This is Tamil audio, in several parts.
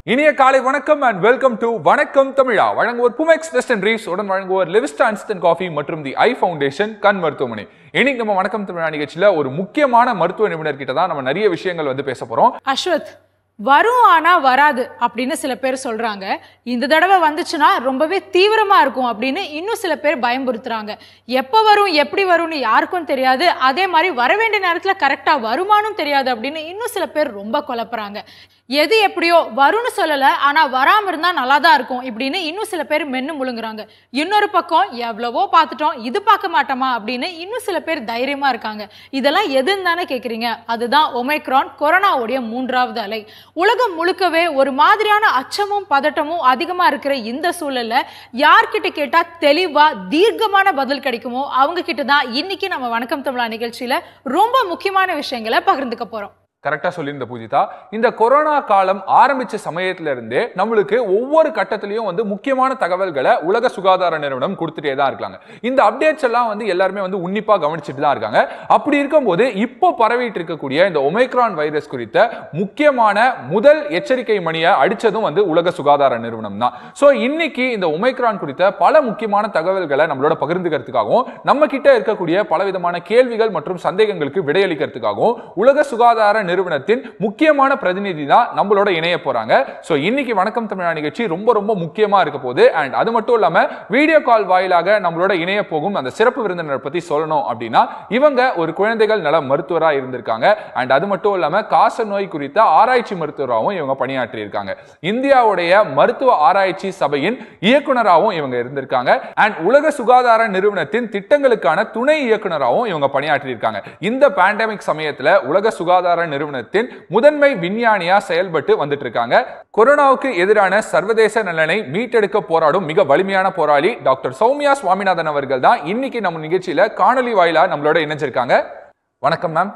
இனிய காலை வணக்கம் அண்ட் வெல்கம் டு வணக்கம் தமிழா வழங்குவோர் புமெக்ஸ் வெஸ்ட் அண்ட் ரீஸ் உடன் வழங்குவோர் லிவிஸ்டா இன்ஸ்டன்ட் காஃபி மற்றும் தி ஐ ஃபவுண்டேஷன் கண் மருத்துவமனை இன்னைக்கு நம்ம வணக்கம் தமிழா நிகழ்ச்சியில ஒரு முக்கியமான மருத்துவ நிபுணர் கிட்ட தான் நம்ம நிறைய விஷயங்கள் வந்து பேச போறோம் அஸ்வத் வரும் ஆனா வராது அப்படின்னு சில பேர் சொல்றாங்க இந்த தடவை வந்துச்சுன்னா ரொம்பவே தீவிரமா இருக்கும் அப்படின்னு இன்னும் சில பேர் பயம்புறுத்துறாங்க எப்போ வரும் எப்படி வரும்னு யாருக்கும் தெரியாது அதே மாதிரி வர வேண்டிய நேரத்துல கரெக்டா வருமானம் தெரியாது அப்படின்னு இன்னும் சில பேர் ரொம்ப குழப்புறாங்க எது எப்படியோ வரும்னு சொல்லல ஆனா வராம இருந்தா நல்லா தான் இருக்கும் இப்படின்னு இன்னும் சில பேர் மென்னு முழுங்குறாங்க இன்னொரு பக்கம் எவ்வளவோ பார்த்துட்டோம் இது பார்க்க மாட்டோமா அப்படின்னு இன்னும் சில பேர் தைரியமா இருக்காங்க இதெல்லாம் எதுன்னு தானே கேக்குறீங்க அதுதான் ஒமைக்ரான் கொரோனாவுடைய மூன்றாவது அலை உலகம் முழுக்கவே ஒரு மாதிரியான அச்சமும் பதட்டமும் அதிகமா இருக்கிற இந்த சூழல்ல யார்கிட்ட கேட்டா தெளிவா தீர்க்கமான பதில் கிடைக்குமோ அவங்க கிட்ட தான் இன்னைக்கு நம்ம வணக்கம் தமிழா நிகழ்ச்சியில ரொம்ப முக்கியமான விஷயங்களை பகிர்ந்துக்க போறோம் கரெக்டா சொல்லியிருந்த பூஜிதா இந்த கொரோனா காலம் ஆரம்பிச்ச சமயத்துல இருந்தே நம்மளுக்கு ஒவ்வொரு கட்டத்திலையும் வந்து முக்கியமான தகவல்களை உலக சுகாதார நிறுவனம் கொடுத்துட்டே தான் இருக்காங்க இந்த அப்டேட்ஸ் எல்லாம் வந்து எல்லாருமே வந்து உன்னிப்பா கவனிச்சுட்டு தான் இருக்காங்க அப்படி இருக்கும்போது இப்போ பரவிட்டு இருக்கக்கூடிய இந்த ஒமைக்ரான் வைரஸ் குறித்த முக்கியமான முதல் எச்சரிக்கை மணியை அடிச்சதும் வந்து உலக சுகாதார நிறுவனம் தான் ஸோ இன்னைக்கு இந்த ஒமைக்ரான் குறித்த பல முக்கியமான தகவல்களை நம்மளோட பகிர்ந்துக்கிறதுக்காகவும் நம்ம கிட்ட இருக்கக்கூடிய பலவிதமான கேள்விகள் மற்றும் சந்தேகங்களுக்கு விடையளிக்கிறதுக்காகவும் உலக சுகாதார நிறுவனத்தின் முக்கியமான பிரதிநிதி தான் நம்மளோட இணைய போறாங்க ஸோ இன்னைக்கு வணக்கம் தமிழா நிகழ்ச்சி ரொம்ப ரொம்ப முக்கியமா இருக்க போகுது அண்ட் அது மட்டும் இல்லாம வீடியோ கால் வாயிலாக நம்மளோட இணைய போகும் அந்த சிறப்பு விருந்தினர் பத்தி சொல்லணும் அப்படின்னா இவங்க ஒரு குழந்தைகள் நல மருத்துவராக இருந்திருக்காங்க அண்ட் அது மட்டும் இல்லாம காச நோய் குறித்த ஆராய்ச்சி மருத்துவராகவும் இவங்க பணியாற்றி இருக்காங்க இந்தியாவுடைய மருத்துவ ஆராய்ச்சி சபையின் இயக்குனராகவும் இவங்க இருந்திருக்காங்க அண்ட் உலக சுகாதார நிறுவனத்தின் திட்டங்களுக்கான துணை இயக்குனராகவும் இவங்க பணியாற்றி இருக்காங்க இந்த பேண்டமிக் சமயத்துல உலக சுகாதார நிறுவனத்தின் முதன்மை விஞ்ஞானியா செயல்பட்டு வந்துட்டு இருக்காங்க கொரோனாவுக்கு எதிரான சர்வதேச நலனை மீட்டெடுக்க போராடும் மிக வலிமையான போராளி டாக்டர் சௌமியா சுவாமிநாதன் அவர்கள் தான் இன்னைக்கு நம்ம நிகழ்ச்சியில காணொலி வாயிலா நம்மளோட இணைஞ்சிருக்காங்க வணக்கம் மேம்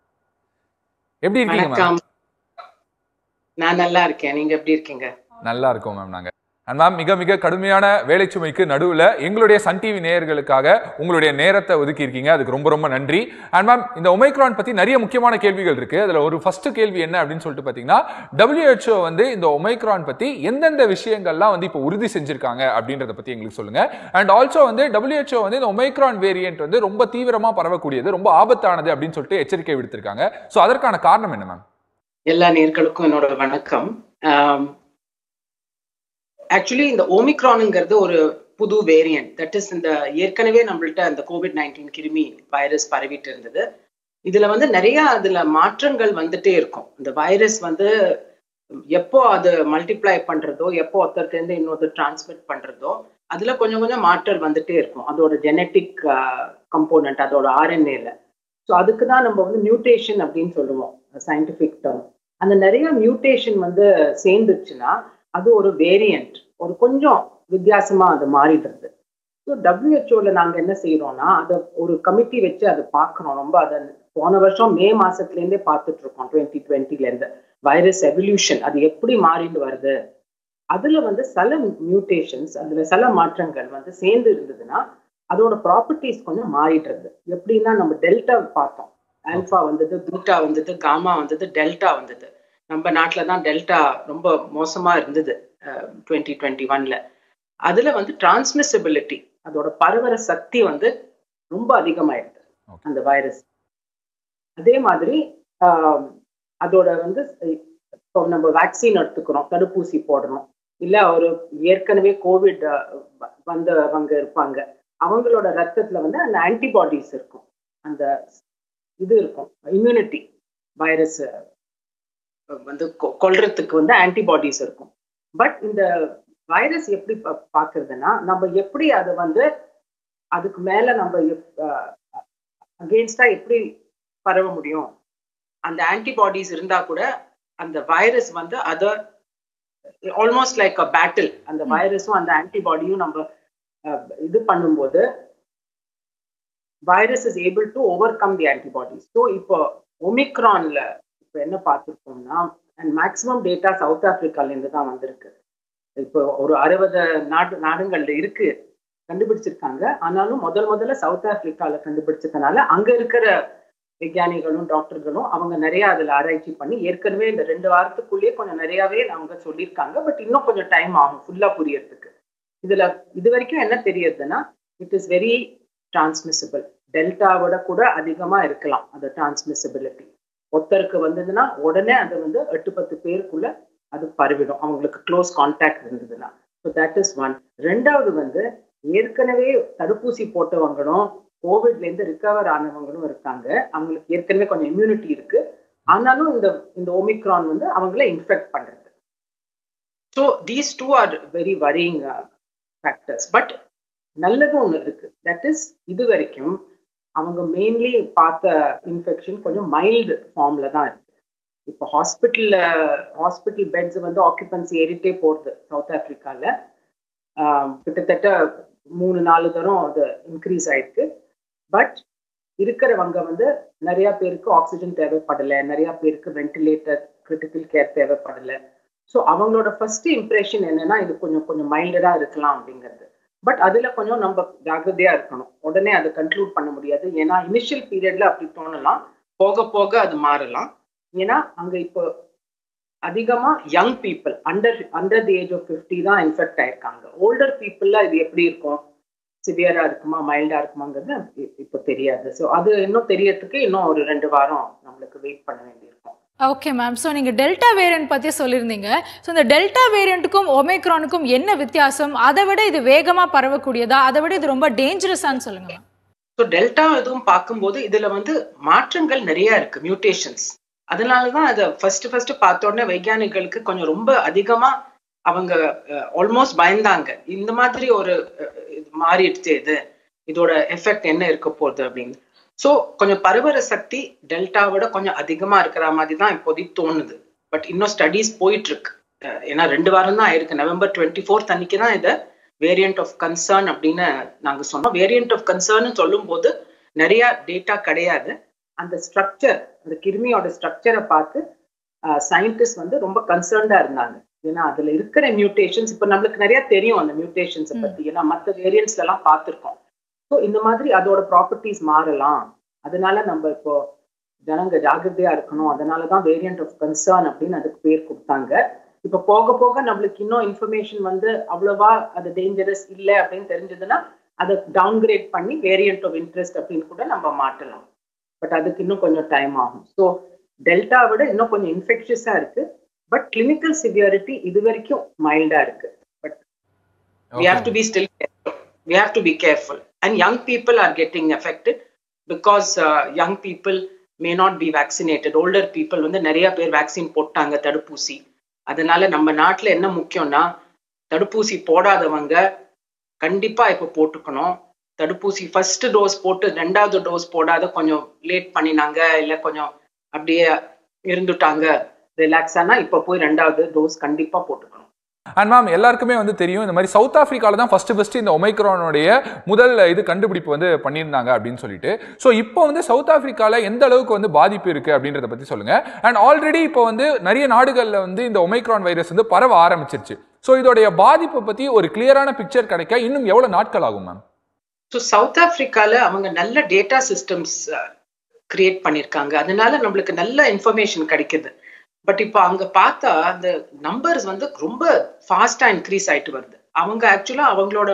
எப்படி இருக்கீங்க மேம் வணக்கம் நான் நல்லா இருக்கேன் நீங்க எப்படி இருக்கீங்க நல்லா இருக்கோம் மேம் நாங்க அண்ட் மேம் மிக மிக கடுமையான வேலை சுமைக்கு நடுவில் எங்களுடைய சன் டிவி நேயர்களுக்காக உங்களுடைய நேரத்தை ஒதுக்கி இருக்கீங்க அதுக்கு ரொம்ப ரொம்ப நன்றி அண்ட் மேம் இந்த ஒமைக்ரான் பத்தி நிறைய முக்கியமான கேள்விகள் இருக்கு அதுல ஒரு ஃபர்ஸ்ட் கேள்வி என்ன அப்படின்னு சொல்லிட்டு பாத்தீங்கன்னா WHO வந்து இந்த ஒமைக்ரான் பத்தி எந்தெந்த விஷயங்கள்லாம் வந்து இப்போ உறுதி செஞ்சிருக்காங்க அப்படின்றத பத்தி எங்களுக்கு சொல்லுங்க அண்ட் ஆல்சோ வந்து WHO வந்து இந்த ஒமைக்ரான் வேரியன்ட் வந்து ரொம்ப தீவிரமா பரவக்கூடியது ரொம்ப ஆபத்தானது அப்படின்னு சொல்லிட்டு எச்சரிக்கை விடுத்திருக்காங்க ஸோ அதற்கான காரணம் என்ன மேம் எல்லா நேர்களுக்கும் என்னோட வணக்கம் ஆக்சுவலி இந்த ஓமிக்ரானுங்கிறது ஒரு புது வேரியன்ட் தட் இஸ் இந்த ஏற்கனவே நம்மள்ட்ட அந்த கோவிட் நைன்டீன் கிருமி வைரஸ் பரவிட்டு இருந்தது இதுல வந்து நிறைய அதுல மாற்றங்கள் வந்துட்டே இருக்கும் இந்த வைரஸ் வந்து எப்போ அது மல்டிப்ளை பண்றதோ எப்போ ஒருத்தருக்கு இருந்து இன்னொருத்தர் டிரான்ஸ்மிட் பண்றதோ அதுல கொஞ்சம் கொஞ்சம் மாற்றல் வந்துட்டே இருக்கும் அதோட ஜெனட்டிக் கம்போனன்ட் அதோட ஆர்என்ஏல ஸோ அதுக்கு தான் நம்ம வந்து மியூட்டேஷன் அப்படின்னு சொல்லுவோம் சயின்டிஃபிக் டேர்ம் அந்த நிறைய மியூட்டேஷன் வந்து சேர்ந்துச்சுன்னா அது ஒரு வேரியன்ட் ஒரு கொஞ்சம் வித்தியாசமா அது மாறிடுறது ஸோ டபிள்யூஹெச்ஓல நாங்க என்ன செய்யறோம்னா அதை ஒரு கமிட்டி வச்சு அதை பார்க்குறோம் ரொம்ப அதை போன வருஷம் மே மாசத்துலேருந்தே பார்த்துட்டு இருக்கோம் டுவெண்ட்டி டுவெண்ட்டிலேருந்து வைரஸ் எவல்யூஷன் அது எப்படி மாறிட்டு வருது அதுல வந்து சில மியூட்டேஷன்ஸ் அதுல சில மாற்றங்கள் வந்து சேர்ந்து இருந்ததுன்னா அதோட ப்ராப்பர்ட்டிஸ் கொஞ்சம் மாறிடுறது எப்படின்னா நம்ம டெல்டா பார்த்தோம் ஆல்ஃபா வந்தது பீட்டா வந்தது காமா வந்தது டெல்டா வந்தது நம்ம நாட்டில் தான் டெல்டா ரொம்ப மோசமா இருந்தது டுவெண்ட்டி டுவெண்ட்டி ஒன்ல அதுல வந்து டிரான்ஸ்மிசிபிலிட்டி அதோட பரவர சக்தி வந்து ரொம்ப அதிகமாயிடுது அந்த வைரஸ் அதே மாதிரி அதோட வந்து இப்போ நம்ம வேக்சின் எடுத்துக்கிறோம் தடுப்பூசி போடுறோம் இல்ல ஒரு ஏற்கனவே கோவிட் வந்தவங்க இருப்பாங்க அவங்களோட ரத்தத்துல வந்து அந்த ஆன்டிபாடிஸ் இருக்கும் அந்த இது இருக்கும் இம்யூனிட்டி வைரஸ் வந்து கொல்றதுக்கு வந்து ஆன்டிபாடிஸ் இருக்கும் பட் இந்த வைரஸ் எப்படி பாக்குறதுன்னா நம்ம எப்படி அதை வந்து அதுக்கு மேல நம்ம அகேன்ஸ்டா எப்படி பரவ முடியும் அந்த ஆன்டிபாடிஸ் இருந்தா கூட அந்த வைரஸ் வந்து அதை ஆல்மோஸ்ட் லைக் அ பேட்டில் அந்த வைரஸும் அந்த ஆன்டிபாடியும் நம்ம இது பண்ணும்போது virus is able to overcome the antibodies so இப்போ ஒமிக்ரான்ல இப்போ என்ன பார்த்துருக்கோம்னா அண்ட் மேக்ஸிமம் டேட்டா சவுத் ஆப்பிரிக்காலேருந்து தான் வந்திருக்கு இப்போ ஒரு அறுபது நாடு நாடுகள்ல இருக்கு கண்டுபிடிச்சிருக்காங்க ஆனாலும் முதல் முதல்ல சவுத் ஆப்பிரிக்கால கண்டுபிடிச்சதுனால அங்க இருக்கிற விஞ்ஞானிகளும் டாக்டர்களும் அவங்க நிறைய அதுல ஆராய்ச்சி பண்ணி ஏற்கனவே இந்த ரெண்டு வாரத்துக்குள்ளேயே கொஞ்சம் நிறையவே அவங்க சொல்லியிருக்காங்க பட் இன்னும் கொஞ்சம் டைம் ஆகும் ஃபுல்லா புரியறதுக்கு இதுல இது வரைக்கும் என்ன தெரியுதுன்னா இட் இஸ் வெரி டிரான்ஸ்மிசிபிள் டெல்டாவோட கூட அதிகமா இருக்கலாம் அது டிரான்ஸ்மிசிபிலிட்டி ஒருத்தருக்கு வந்ததுன்னா உடனே அது வந்து எட்டு பத்து பேருக்குள்ள அது பரவிடும் அவங்களுக்கு க்ளோஸ் கான்டாக்ட் இருந்ததுன்னா ஸோ தட் இஸ் ஒன் ரெண்டாவது வந்து ஏற்கனவே தடுப்பூசி போட்டவங்களும் கோவிட்ல இருந்து ரிகவர் ஆனவங்களும் இருக்காங்க அவங்களுக்கு ஏற்கனவே கொஞ்சம் இம்யூனிட்டி இருக்கு ஆனாலும் இந்த இந்த ஓமிக்ரான் வந்து அவங்கள இன்ஃபெக்ட் பண்றது so these two are very varying factors but நல்லதும் ஒன்று இருக்கு தட் இஸ் இது வரைக்கும் அவங்க மெயின்லி பார்த்த இன்ஃபெக்ஷன் கொஞ்சம் மைல்டு ஃபார்ம்ல தான் இருக்கு இப்போ ஹாஸ்பிட்டல்ல ஹாஸ்பிட்டல் பெட்ஸ் வந்து ஆக்குபன்சி ஏறிட்டே போகுது சவுத் ஆப்பிரிக்கால கிட்டத்தட்ட மூணு நாலு தரம் அது இன்க்ரீஸ் ஆயிருக்கு பட் இருக்கிறவங்க வந்து நிறைய பேருக்கு ஆக்சிஜன் தேவைப்படலை நிறைய பேருக்கு வென்டிலேட்டர் கிரிட்டிக்கல் கேர் தேவைப்படலை ஸோ அவங்களோட ஃபர்ஸ்ட் இம்ப்ரெஷன் என்னன்னா இது கொஞ்சம் கொஞ்சம் மைல்டடா இருக்கலாம் அப்படிங்கிறது பட் அதுல கொஞ்சம் நம்ம ஜாகிரதையா இருக்கணும் உடனே அதை கன்க்ளூட் பண்ண முடியாது ஏன்னா இனிஷியல் பீரியட்ல அப்படி தோணலாம் போக போக அது மாறலாம் ஏன்னா அங்க இப்போ அதிகமா young people under under the age of fifty தான் இன்ஃபெக்ட் ஆயிருக்காங்க ஓல்டர் பீப்புள்ல இது எப்படி இருக்கும் சிவியரா இருக்குமா மைல்டா இருக்குமாங்கிறது இப்போ தெரியாது ஸோ அது இன்னும் தெரியறதுக்கு இன்னும் ஒரு ரெண்டு வாரம் நம்மளுக்கு வெயிட் பண்ண வேண்டியிருக்கும் ஓகே மேம் ஸோ நீங்கள் டெல்டா வேரியன்ட் பற்றி சொல்லியிருந்தீங்க ஸோ இந்த டெல்டா வேரியண்ட்டுக்கும் ஒமேக்ரானுக்கும் என்ன வித்தியாசம் அதை விட இது வேகமாக பரவக்கூடியதா அதை விட இது ரொம்ப டேஞ்சரஸான்னு சொல்லுங்க மேம் ஸோ டெல்டா எதுவும் பார்க்கும்போது இதுல வந்து மாற்றங்கள் நிறைய இருக்கு மியூட்டேஷன்ஸ் அதனாலதான் அதை ஃபர்ஸ்ட் ஃபர்ஸ்ட் பார்த்த உடனே வைஜானிகளுக்கு கொஞ்சம் ரொம்ப அதிகமா அவங்க ஆல்மோஸ்ட் பயந்தாங்க இந்த மாதிரி ஒரு இது மாறிடுச்சு இது இதோட எஃபெக்ட் என்ன இருக்க போகுது அப்படின்னு ஸோ கொஞ்சம் பரவர சக்தி டெல்டாவோட கொஞ்சம் அதிகமா இருக்கிற மாதிரி தான் இப்போதைக்கு தோணுது பட் இன்னும் ஸ்டடீஸ் போயிட்டு இருக்கு ஏன்னா ரெண்டு வாரம் தான் ஆயிருக்கு நவம்பர் டுவெண்ட்டி ஃபோர்த் அன்னைக்கு தான் இதை வேரியன்ட் ஆஃப் கன்சர்ன் அப்படின்னு நாங்க சொன்னோம் வேரியன்ட் ஆஃப் கன்சர்ன் சொல்லும் போது நிறைய டேட்டா கிடையாது அந்த ஸ்ட்ரக்சர் அந்த கிருமியோட ஸ்ட்ரக்சரை பார்த்து சயின்டிஸ்ட் வந்து ரொம்ப கன்சர்ன்டா இருந்தாங்க ஏன்னா அதுல இருக்கிற மியூட்டேஷன்ஸ் இப்ப நம்மளுக்கு நிறைய தெரியும் அந்த மியூட்டேஷன்ஸை பத்தி ஏன்னா மற்ற வேரியன்ட்ஸ்ல எல்லாம் பார்த்துருக்கோம் ஸோ இந்த மாதிரி அதோட ப்ராப்பர்ட்டிஸ் மாறலாம் அதனால நம்ம இப்போ ஜனங்க ஜாகிரதையா இருக்கணும் அதனாலதான் வேரியன்ட் ஆஃப் கன்சர்ன் அப்படின்னு அதுக்கு பேர் கொடுத்தாங்க இப்ப போக போக நம்மளுக்கு இன்னும் இன்ஃபர்மேஷன் வந்து அவ்வளவா அது டேஞ்சரஸ் இல்லை அப்படின்னு தெரிஞ்சதுன்னா அதை டவுன்கிரேட் பண்ணி வேரியன்ட் ஆஃப் இன்ட்ரெஸ்ட் அப்படின்னு கூட நம்ம மாட்டலாம் பட் அதுக்கு இன்னும் கொஞ்சம் டைம் ஆகும் ஸோ டெல்டா விட இன்னும் கொஞ்சம் இன்ஃபெக்ஷஸா இருக்கு பட் கிளினிக்கல் சிவியாரிட்டி இது வரைக்கும் மைல்டா இருக்கு but we have to be still we have to be careful and young people are getting affected because young people may not be vaccinated older people வந்து நிறைய பேர் வேக்சின் போட்டாங்க தடுப்பூசி அதனால நம்ம நாட்டுல என்ன முக்கியம்னா தடுப்பூசி போடாதவங்க கண்டிப்பா இப்ப போட்டுக்கணும் தடுப்பூசி ஃபர்ஸ்ட் டோஸ் போட்டு ரெண்டாவது டோஸ் போடாத கொஞ்சம் லேட் பண்ணினாங்க இல்ல கொஞ்சம் அப்படியே இருந்துட்டாங்க ரிலாக்ஸ் ஆனா இப்ப போய் ரெண்டாவது டோஸ் கண்டிப்பா போட்டுக்கணும் அண்ட் மேம் எல்லாருக்குமே வந்து தெரியும் இந்த மாதிரி சவுத் ஆப்பிரிக்கால தான் ஃபர்ஸ்ட் ஃபர்ஸ்ட் இந்த ஒமைக்ரானுடைய முதல் இது கண்டுபிடிப்பு வந்து பண்ணியிருந்தாங்க அப்படின்னு சொல்லிட்டு ஸோ இப்போ வந்து சவுத் ஆப்பிரிக்கால எந்த அளவுக்கு வந்து பாதிப்பு இருக்கு அப்படின்றத பத்தி சொல்லுங்க அண்ட் ஆல்ரெடி இப்போ வந்து நிறைய நாடுகள்ல வந்து இந்த ஒமைக்ரான் வைரஸ் வந்து பரவ ஆரம்பிச்சிருச்சு ஸோ இதோடைய பாதிப்பை பத்தி ஒரு கிளியரான பிக்சர் கிடைக்க இன்னும் எவ்வளவு நாட்கள் ஆகும் மேம் ஸோ சவுத் ஆப்பிரிக்கால அவங்க நல்ல டேட்டா சிஸ்டம்ஸ் கிரியேட் பண்ணியிருக்காங்க அதனால நம்மளுக்கு நல்ல இன்ஃபர்மேஷன் கிடைக்குது பட் இப்போ அங்க பார்த்தா அந்த நம்பர்ஸ் வந்து ரொம்ப ஃபாஸ்டா இன்க்ரீஸ் ஆயிட்டு வருது அவங்க ஆக்சுவலா அவங்களோட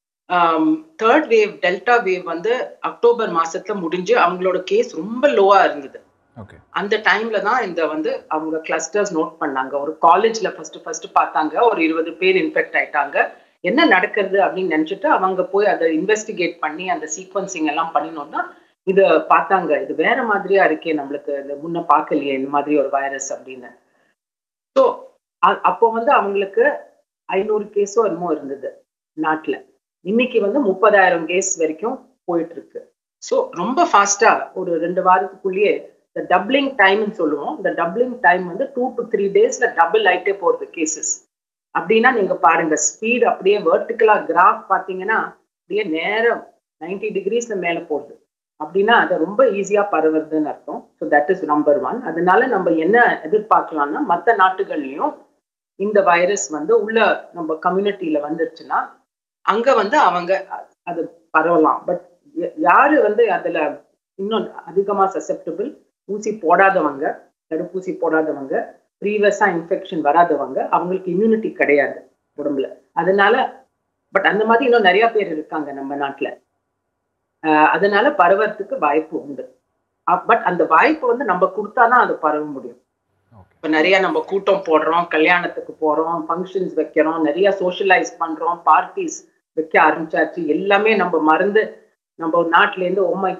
தேர்ட் வேவ் டெல்டா வேவ் வந்து அக்டோபர் மாசத்துல முடிஞ்சு அவங்களோட கேஸ் ரொம்ப லோவா இருந்தது அந்த டைம்ல தான் இந்த வந்து அவங்க கிளஸ்டர்ஸ் நோட் பண்ணாங்க ஒரு காலேஜ்ல ஃபர்ஸ்ட் ஃபர்ஸ்ட் பார்த்தாங்க ஒரு இருபது பேர் இன்ஃபெக்ட் ஆயிட்டாங்க என்ன நடக்கிறது அப்படின்னு நினைச்சிட்டு அவங்க போய் அதை இன்வெஸ்டிகேட் பண்ணி அந்த சீக்வன்சிங் எல்லாம் பண்ணினோம்னா இத பார்த்தாங்க இது வேற மாதிரியா இருக்கே நம்மளுக்கு இது முன்ன பார்க்கலையே இந்த மாதிரி ஒரு வைரஸ் அப்படின்னு ஸோ அப்போ வந்து அவங்களுக்கு ஐநூறு கேஸோ என்னமோ இருந்தது நாட்டுல இன்னைக்கு வந்து முப்பதாயிரம் கேஸ் வரைக்கும் போயிட்டு இருக்கு ஸோ ரொம்ப ஃபாஸ்டா ஒரு ரெண்டு வாரத்துக்குள்ளேயே இந்த டப்ளிங் டைம்னு சொல்லுவோம் இந்த டப்ளிங் டைம் வந்து டூ டு த்ரீ டேஸ்ல டபுள் ஆயிட்டே போறது கேசஸ் அப்படின்னா நீங்க பாருங்க ஸ்பீட் அப்படியே வெர்டிக்கலா கிராஃப் பாத்தீங்கன்னா அப்படியே நேரம் நைன்டி டிகிரிஸ்ல மேல போகுது அப்படின்னா அது ரொம்ப ஈஸியா பரவுறதுன்னு அர்த்தம் so that is number one அதனால நம்ம என்ன எதிர்பார்க்கலாம்னா மற்ற நாட்டுகள்லயும் இந்த வைரஸ் வந்து உள்ள நம்ம கம்யூனிட்டியில வந்துருச்சுன்னா அங்க வந்து அவங்க அது பரவலாம் பட் யாரு வந்து அதுல இன்னும் அதிகமா சசெப்டபிள் ஊசி போடாதவங்க தடுப்பூசி போடாதவங்க ப்ரீவியஸா இன்ஃபெக்ஷன் வராதவங்க அவங்களுக்கு இம்யூனிட்டி கிடையாது உடம்புல அதனால பட் அந்த மாதிரி இன்னும் நிறைய பேர் இருக்காங்க நம்ம நாட்டுல ஆஹ் அதனால பரவறதுக்கு வாய்ப்பு உண்டு பட் அந்த வாய்ப்பு வந்து நம்ம கொடுத்தாதான் அது பரவ முடியும் Okay. இப்ப நிறைய நம்ம கூட்டம் போடுறோம் கல்யாணத்துக்கு போறோம் ஃபங்க்ஷன்ஸ் வைக்கிறோம் நிறைய சோஷியலைஸ் பண்றோம் பார்ட்டிஸ் வைக்க ஆரம்பிச்சாச்சு எல்லாமே நம்ம மறந்து நம்ம நாட்டுல இருந்து உண்மை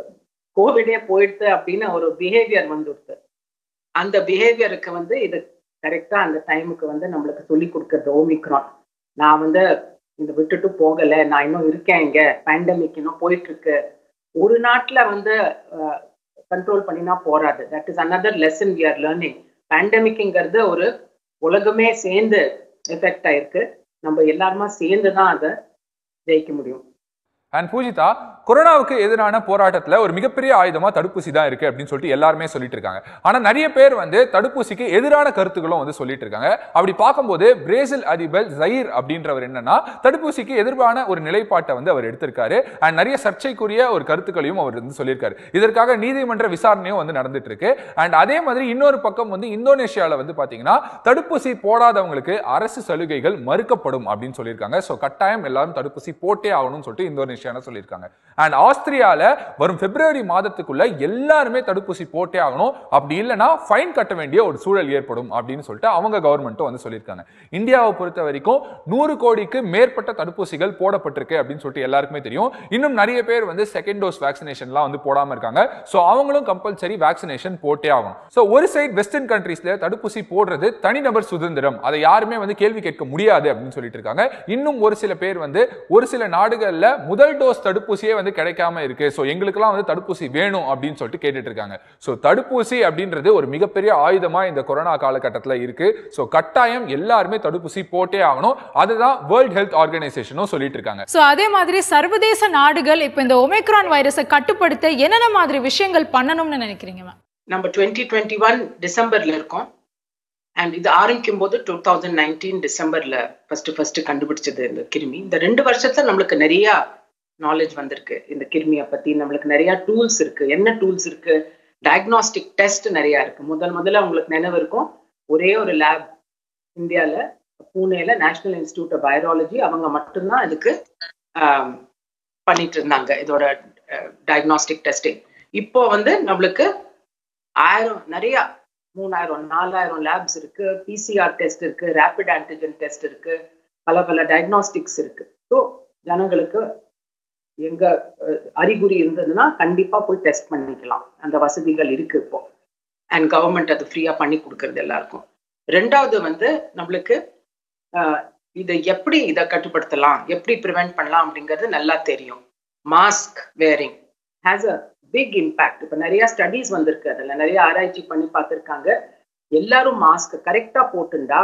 கோவிடே போயிடுது அப்படின்னு ஒரு பிஹேவியர் வந்துடுது அந்த பிஹேவியருக்கு வந்து இது கரெக்டா அந்த டைமுக்கு வந்து நம்மளுக்கு சொல்லி கொடுக்கறது ஓமிக்ரான் நான் வந்து இந்த விட்டுட்டு போகல நான் இன்னும் இருக்கேன் இங்க பேண்டமிக் இன்னும் போயிட்டு இருக்கு ஒரு நாட்டுல வந்து கண்ட்ரோல் பண்ணினா போறாது that is another lesson we are learning பேண்டமிக்ங்கிறது ஒரு உலகமே சேர்ந்து எஃபெக்ட் ஆயிருக்கு நம்ம எல்லாருமா சேர்ந்து தான் அதை ஜெயிக்க முடியும் அண்ட் பூஜிதா கொரோனாவுக்கு எதிரான போராட்டத்துல ஒரு மிகப்பெரிய ஆயுதமா தடுப்பூசி தான் இருக்கு அப்படின்னு சொல்லிட்டு எல்லாருமே சொல்லிட்டு இருக்காங்க ஆனா நிறைய பேர் வந்து தடுப்பூசிக்கு எதிரான கருத்துக்களும் வந்து சொல்லிட்டு இருக்காங்க அப்படி பார்க்கும்போது பிரேசில் அதிபர் ஜயீர் அப்படின்றவர் என்னன்னா தடுப்பூசிக்கு எதிர்ப்பான ஒரு நிலைப்பாட்டை வந்து அவர் எடுத்திருக்காரு அண்ட் நிறைய சர்ச்சைக்குரிய ஒரு கருத்துக்களையும் அவர் வந்து சொல்லியிருக்காரு இதற்காக நீதிமன்ற விசாரணையும் வந்து நடந்துட்டு இருக்கு அண்ட் அதே மாதிரி இன்னொரு பக்கம் வந்து இந்தோனேஷியால வந்து பாத்தீங்கன்னா தடுப்பூசி போடாதவங்களுக்கு அரசு சலுகைகள் மறுக்கப்படும் அப்படின்னு சொல்லியிருக்காங்க ஸோ கட்டாயம் எல்லாரும் தடுப்பூசி போட்டே ஆகணும்னு சொல்லிட்டு இந்தோனேஷியான்னு சொல்லியிருக்காங்க அண்ட் ஆஸ்திரியால வரும் பிப்ரவரி மாதத்துக்குள்ள எல்லாருமே தடுப்பூசி போட்டே ஆகணும் அப்படி இல்லைன்னா ஃபைன் கட்ட வேண்டிய ஒரு சூழல் ஏற்படும் அப்படின்னு சொல்லிட்டு அவங்க கவர்மெண்ட்டும் வந்து சொல்லியிருக்காங்க இந்தியாவை பொறுத்த வரைக்கும் நூறு கோடிக்கு மேற்பட்ட தடுப்பூசிகள் போடப்பட்டிருக்கு அப்படின்னு சொல்லிட்டு எல்லாருக்குமே தெரியும் இன்னும் நிறைய பேர் வந்து செகண்ட் டோஸ் வேக்சினேஷன்லாம் வந்து போடாம இருக்காங்க ஸோ அவங்களும் கம்பல்சரி வேக்சினேஷன் போட்டே ஆகணும் ஸோ ஒரு சைடு வெஸ்டர்ன் கண்ட்ரீஸ்ல தடுப்பூசி போடுறது தனிநபர் சுதந்திரம் அதை யாருமே வந்து கேள்வி கேட்க முடியாது அப்படின்னு சொல்லிட்டு இருக்காங்க இன்னும் ஒரு சில பேர் வந்து ஒரு சில நாடுகள்ல முதல் டோஸ் தடுப்பூசியே வந்து கிடைக்காம இருக்கு ஸோ எங்களுக்கெல்லாம் வந்து தடுப்பூசி வேணும் அப்படின்னு சொல்லிட்டு கேட்டுட்டு இருக்காங்க ஸோ தடுப்பூசி அப்படின்றது ஒரு மிகப்பெரிய ஆயுதமா இந்த கொரோனா காலகட்டத்தில் இருக்கு ஸோ கட்டாயம் எல்லாருமே தடுப்பூசி போட்டே ஆகணும் அதுதான் வேர்ல்ட் ஹெல்த் ஆர்கனைசேஷனும் சொல்லிட்டு இருக்காங்க ஸோ அதே மாதிரி சர்வதேச நாடுகள் இப்போ இந்த ஒமைக்ரான் வைரஸை கட்டுப்படுத்த என்னென்ன மாதிரி விஷயங்கள் பண்ணணும்னு நினைக்கிறீங்க மேம் நம்ம டுவெண்ட்டி டுவெண்ட்டி ஒன் டிசம்பர்ல இருக்கோம் அண்ட் இது ஆரம்பிக்கும் போது டூ தௌசண்ட் நைன்டீன் டிசம்பர்ல ஃபர்ஸ்ட் ஃபர்ஸ்ட் கண்டுபிடிச்சது இந்த கிருமி இந்த ரெண்டு வருஷத்துல நம்மளுக்கு நிறைய நாலேஜ் வந்திருக்கு இந்த கிருமியை பத்தி நம்மளுக்கு நிறைய டூல்ஸ் இருக்கு என்ன டூல்ஸ் இருக்கு டயக்னாஸ்டிக் டெஸ்ட் நிறைய இருக்கு முதல் முதல்ல உங்களுக்கு நினைவு இருக்கும் ஒரே ஒரு லேப் இந்தியால பூனேல நேஷனல் இன்ஸ்டிடியூட் ஆஃப் பயாலஜி அவங்க மட்டும்தான் இதுக்கு ஆம், பண்ணிட்டு இருந்தாங்க இதோட டயக்னாஸ்டிக் டெஸ்டிங் இப்போ வந்து நம்மளுக்கு ஆயிரம் நிறைய மூணாயிரம் நாலாயிரம் லேப்ஸ் இருக்கு பிசிஆர் டெஸ்ட் இருக்கு ரேபிட் ஆன்டிஜென் டெஸ்ட் இருக்கு பல பல டயக்னாஸ்டிக்ஸ் இருக்கு ஸோ ஜனங்களுக்கு எங்க அஹ், அறிகுறி இருந்ததுன்னா கண்டிப்பா போய் டெஸ்ட் பண்ணிக்கலாம் அந்த வசதிகள் இருக்கு இப்போ அண்ட் கவர்மெண்ட் அது ஃப்ரீயா பண்ணி கொடுக்கறது எல்லாருக்கும் ரெண்டாவது வந்து நம்மளுக்கு அஹ், இதை எப்படி இதை கட்டுப்படுத்தலாம் எப்படி ப்ரிவென்ட் பண்ணலாம் அப்படிங்கிறது நல்லா தெரியும் mask wearing has a big impact இப்போ நிறைய ஸ்டடீஸ் வந்திருக்கு அதில் நிறைய ஆராய்ச்சி பண்ணி பார்த்துருக்காங்க எல்லாரும் மாஸ்க் கரெக்டாக போட்டுண்டா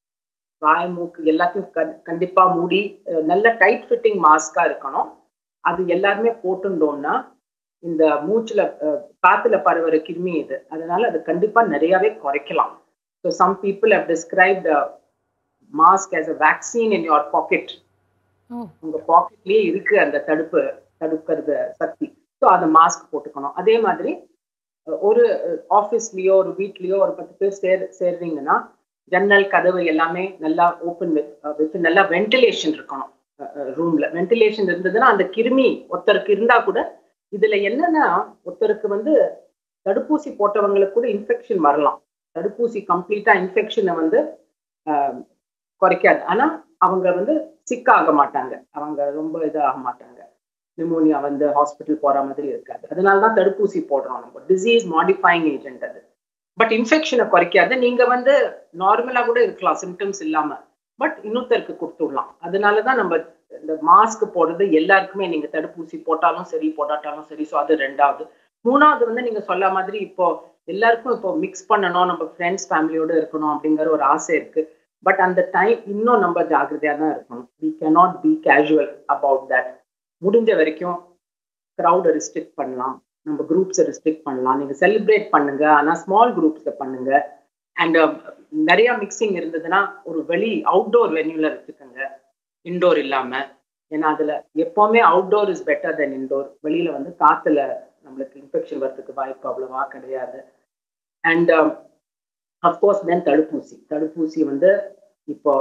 வாய் மூக்கு எல்லாத்தையும் கண்- கண்டிப்பா மூடி அஹ், நல்ல டைட் ஃபிட்டிங் மாஸ்கா இருக்கணும் அது எல்லாருமே போட்டுட்டோம்னா இந்த மூச்சுல அஹ், காத்துல பரவுற கிருமி இது அதனால அது கண்டிப்பா நிறையவே குறைக்கலாம் so some people have described mask as a vaccine in your pocket ஓ உங்க பாக்கெட்லயே இருக்கு அந்த தடுப்பு தடுக்கிறது சக்தி ஸோ அந்த மாஸ்க் போட்டுக்கணும் அதே மாதிரி அஹ், ஒரு ஆஃபீஸ்லயோ ஒரு வீட்லயோ ஒரு பத்து பேர் சேர் சேர்றீங்கன்னா ஜன்னல் கதவு எல்லாமே நல்லா ஓப்பன் வித் வித் நல்லா வென்டிலேஷன் இருக்கணும் ரூம்ல வென்டிலேஷன் இருந்ததுன்னா அந்த கிருமி ஒருத்தருக்கு இருந்தா கூட இதுல என்னன்னா ஒருத்தருக்கு வந்து தடுப்பூசி போட்டவங்களுக்கு கூட இன்ஃபெக்ஷன் வரலாம் தடுப்பூசி கம்ப்ளீட்டா இன்ஃபெக்ஷனை வந்து ஆஹ், குறைக்காது ஆனா அவங்க வந்து சிக் ஆக மாட்டாங்க அவங்க ரொம்ப இதாக மாட்டாங்க நிமோனியா வந்து ஹாஸ்பிட்டல் போற மாதிரி இருக்காது அதனால தான் தடுப்பூசி போடுறோம் நம்ம டிசீஸ் மாடிஃபைங் ஏஜென்ட் அது பட் இன்ஃபெக்ஷனை குறைக்காது நீங்க வந்து நார்மலா கூட இருக்கலாம் சிம்டம்ஸ் இல்லாம பட் இன்னொருத்தருக்கு கொடுத்துடலாம் அதனால தான் நம்ம இந்த மாஸ்க் போடுறது எல்லாருக்குமே நீங்க தடுப்பூசி போட்டாலும் சரி போடாட்டாலும் சரி ஸோ அது ரெண்டாவது மூணாவது வந்து நீங்க சொல்ல மாதிரி இப்போ எல்லாருக்கும் இப்போ மிக்ஸ் பண்ணணும் நம்ம ஃப்ரெண்ட்ஸ் ஃபேமிலியோட இருக்கணும் அப்படிங்கிற ஒரு ஆசை இருக்கு பட் அந்த டைம் இன்னும் நம்ம ஜாக்கிரதையா தான் இருக்கணும் we cannot be casual about that முடிஞ்ச வரைக்கும் க்ரௌடை ரெஸ்ட்ரிக்ட் பண்ணலாம் நம்ம குரூப்ஸை ரெஸ்ட்ரிக்ட் பண்ணலாம் நீங்க செலிப்ரேட் பண்ணுங்க ஆனா ஸ்மால் குரூப்ஸ்ல பண்ணுங்க அண்ட் நிறைய மிக்சிங் இருந்ததுன்னா ஒரு வெளி அவுட்டோர் வென்யூல வச்சுக்கோங்க இன்டோர் இல்லாம ஏன்னா அதுல எப்பவுமே outdoor is better then indoor வெளியில வந்து காத்துல நம்மளுக்கு இன்ஃபெக்ஷன் வரதுக்கு வாய்ப்பு அவ்வளவா கிடையாது அண்ட் அஃப்கோர்ஸ் தென் தடுப்பூசி தடுப்பூசி வந்து இப்போ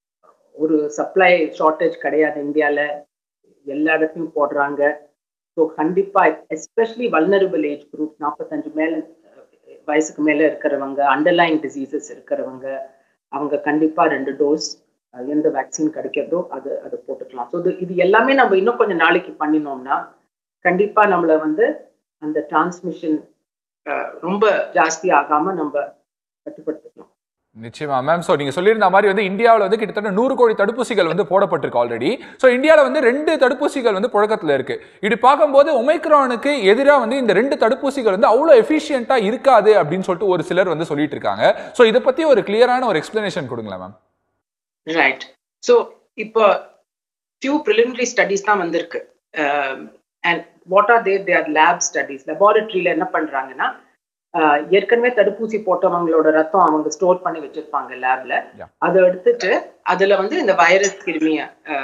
ஒரு சப்ளை ஷார்ட்டேஜ் கிடையாது இந்தியாவில் எல்லா இடத்துலையும் போடுறாங்க ஸோ கண்டிப்பாக எஸ்பெஷலி வல்னரபிள் ஏஜ் குரூப் நாற்பத்தஞ்சு மேலே வயசுக்கு மேலே இருக்கிறவங்க அண்டர்லைன் டிசீசஸ் இருக்கிறவங்க அவங்க கண்டிப்பாக ரெண்டு டோஸ் எந்த வேக்சின் கிடைக்கிறதோ அது அது போட்டுக்கலாம் ஸோ இது இது எல்லாமே நம்ம இன்னும் கொஞ்சம் நாளைக்கு பண்ணினோம்னா கண்டிப்பாக நம்மளை வந்து அந்த டிரான்ஸ்மிஷன் ரொம்ப ஜாஸ்தி ஆகாமல் நம்ம கட்டுப்படுத்திக்கலாம் நிச்சயமா மேம் ஸோ நீங்க சொல்லியிருந்த மாதிரி வந்து இந்தியாவில் வந்து கிட்டத்தட்ட நூறு கோடி தடுப்பூசிகள் வந்து போடப்பட்டிருக்கு ஆல்ரெடி ஸோ இந்தியாவில் வந்து ரெண்டு தடுப்பூசிகள் வந்து புழக்கத்தில் இருக்கு இப்படி பார்க்கும்போது ஒமைக்ரானுக்கு எதிராக வந்து இந்த ரெண்டு தடுப்பூசிகள் வந்து அவ்வளோ எஃபிஷியண்டா இருக்காது அப்படின்னு சொல்லிட்டு ஒரு சிலர் வந்து சொல்லிட்டு இருக்காங்க ஸோ இதை பத்தி ஒரு கிளியரான ஒரு எக்ஸ்பிளனேஷன் கொடுங்களேன் மேம் ரைட் ஸோ இப்போ ஃபியூ ப்ரிலிமினரி ஸ்டடீஸ் தான் வந்திருக்கு and what are there there lab studies லெபார்டரியில என்ன பண்றாங்கன்னா ஏற்கனவே தடுப்பூசி போட்டவங்களோட ரத்தம் அவங்க ஸ்டோர் பண்ணி வச்சிருப்பாங்க லேப்ல அதை எடுத்துட்டு அதுல வந்து இந்த வைரஸ் கிருமிய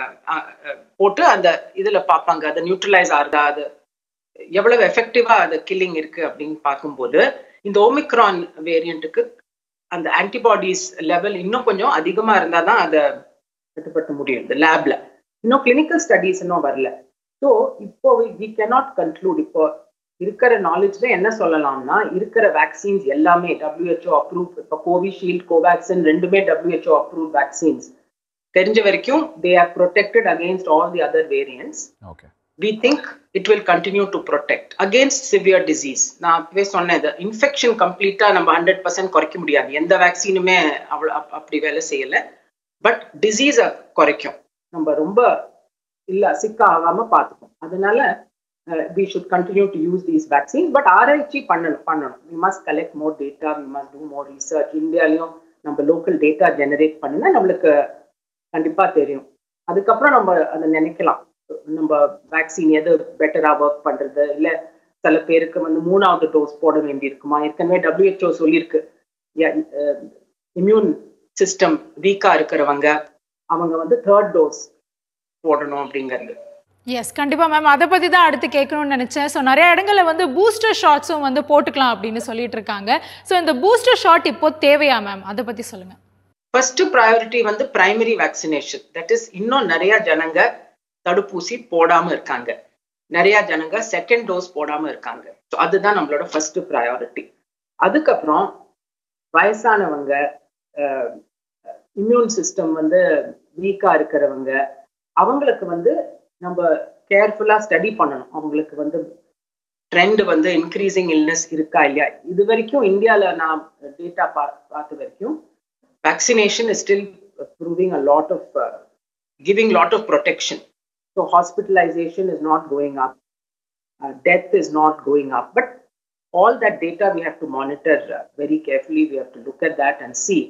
போட்டு அந்த இதுல பார்ப்பாங்க அதை நியூட்ரலைஸ் ஆகுதா அது எவ்வளவு எஃபெக்டிவா அது கில்லிங் இருக்கு அப்படின்னு பார்க்கும்போது இந்த ஓமிக்ரான் வேரியண்ட்டுக்கு அந்த ஆன்டிபாடிஸ் லெவல் இன்னும் கொஞ்சம் அதிகமா இருந்தா தான் அதை கட்டுப்படுத்த முடியும் இந்த லேப்ல இன்னும் கிளினிக்கல் ஸ்டடீஸ் இன்னும் வரல ஸோ இப்போ வி கேனாட் கன்க்ளூட் இப்போ இருக்கிற நாலேஜ்ல என்ன சொல்லலாம்னா இருக்கிற வேக்சின்ஸ் எல்லாமே டபிள்யூஹெச்ஓ அப்ரூவ் இப்போ கோவிஷீல்டு கோவேக்சின் ரெண்டுமே டபிள்யூஹெச்ஓ அப்ரூவ் வேக்சின்ஸ் தெரிஞ்ச வரைக்கும் they are protected against all the other variants okay we think it will continue to protect against severe disease நான் அப்பவே சொன்னேன் இன்ஃபெக்ஷன் கம்ப்ளீட்டா நம்ம ஹண்ட்ரட் பர்சன்ட் குறைக்க முடியாது எந்த வேக்சினுமே அவ்வளோ அப்படி வேலை செய்யல பட் டிசீஸை குறைக்கும் நம்ம ரொம்ப இல்ல சிக்க ஆகாம பார்த்துக்கும் அதனால we should continue to use these vaccine but ஆராய்ச்சி பண்ணணும் பண்ணணும் we must collect more data we must do more research இந்தியாலையும் நம்ம லோக்கல் டேட்டா ஜெனரேட் பண்ணினா நம்மளுக்கு கண்டிப்பா தெரியும் அதுக்கப்புறம் நம்ம அதை நினைக்கலாம் நம்ம வேக்சின் எது பெட்டரா ஒர்க் பண்றது இல்ல சில பேருக்கு வந்து மூணாவது டோஸ் போட வேண்டி இருக்குமா ஏற்கனவே டபிள்யூஹெச்ஓ சொல்லியிருக்கு இம்யூன் சிஸ்டம் வீக்கா இருக்கிறவங்க அவங்க வந்து தேர்ட் டோஸ் போடணும் அப்படிங்கிறது எஸ் கண்டிப்பா மேம் அதை பத்தி தான் அடுத்து கேட்கணும்னு நினைச்சேன் ஸோ நிறைய இடங்கள்ல வந்து பூஸ்டர் ஷாட்ஸும் வந்து போட்டுக்கலாம் அப்படின்னு சொல்லிட்டு இருக்காங்க ஸோ இந்த பூஸ்டர் ஷாட் இப்போ தேவையா மேம் அதை பத்தி சொல்லுங்க ஃபர்ஸ்ட் ப்ரையாரிட்டி வந்து பிரைமரி வேக்சினேஷன் தட் இஸ் இன்னும் நிறைய ஜனங்க தடுப்பூசி போடாம இருக்காங்க நிறைய ஜனங்க செகண்ட் டோஸ் போடாம இருக்காங்க ஸோ அதுதான் நம்மளோட ஃபர்ஸ்ட் ப்ரையாரிட்டி அதுக்கப்புறம் வயசானவங்க இம்யூன் சிஸ்டம் வந்து வீக்கா இருக்கிறவங்க அவங்களுக்கு வந்து நம்ம கேர்ஃபுல்லா ஸ்டடி பண்ணணும் அவங்களுக்கு வந்து ட்ரெண்ட் வந்து இன்க்ரீசிங் இல்னஸ் இருக்கா இல்லையா இது வரைக்கும் இந்தியாவில் நான் டேட்டா பா பார்த்த வரைக்கும் vaccination is still proving a lot of uh, giving lot of protection so hospitalization is not going up uh, death is not going up but all that data we have to monitor uh, very carefully we have to look at that and see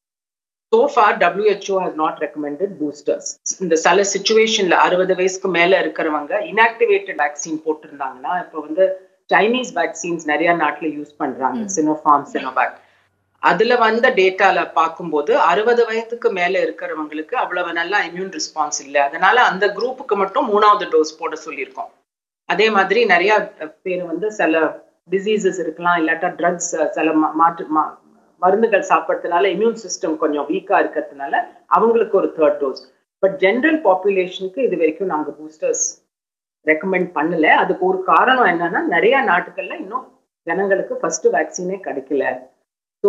so far who has not recommended boosters இந்த சில சுச்சுவேஷன்ல அறுபது வயசுக்கு மேல இருக்கிறவங்க இன்ஆக்டிவேட்டட் வேக்சின் போட்டிருந்தாங்கன்னா இப்போ வந்து சைனீஸ் வேக்சின்ஸ் நிறைய நாட்டுல யூஸ் பண்றாங்க சினோஃபார்ம் சினோவேக் அதுல வந்த டேட்டால பார்க்கும்போது அறுபது வயதுக்கு மேல இருக்கிறவங்களுக்கு அவ்வளவு நல்லா இம்யூன் ரெஸ்பான்ஸ் இல்லை அதனால அந்த குரூப்புக்கு மட்டும் மூணாவது டோஸ் போட சொல்லியிருக்கோம் அதே மாதிரி நிறைய பேர் வந்து சில டிசீசஸ் இருக்கலாம் இல்லாட்டா ட்ரக்ஸ் சில மாற்று மருந்துகள் சாப்பிட்றதுனால இம்யூன் சிஸ்டம் கொஞ்சம் வீக்கா இருக்கிறதுனால அவங்களுக்கு ஒரு தேர்ட் டோஸ் பட் ஜென்ரல் பாப்புலேஷனுக்கு இது வரைக்கும் நாங்க பூஸ்டர்ஸ் ரெக்கமெண்ட் பண்ணல அதுக்கு ஒரு காரணம் என்னன்னா நிறைய நாட்டுகள்ல இன்னும் ஜனங்களுக்கு ஃபர்ஸ்ட் வேக்சினே கிடைக்கல so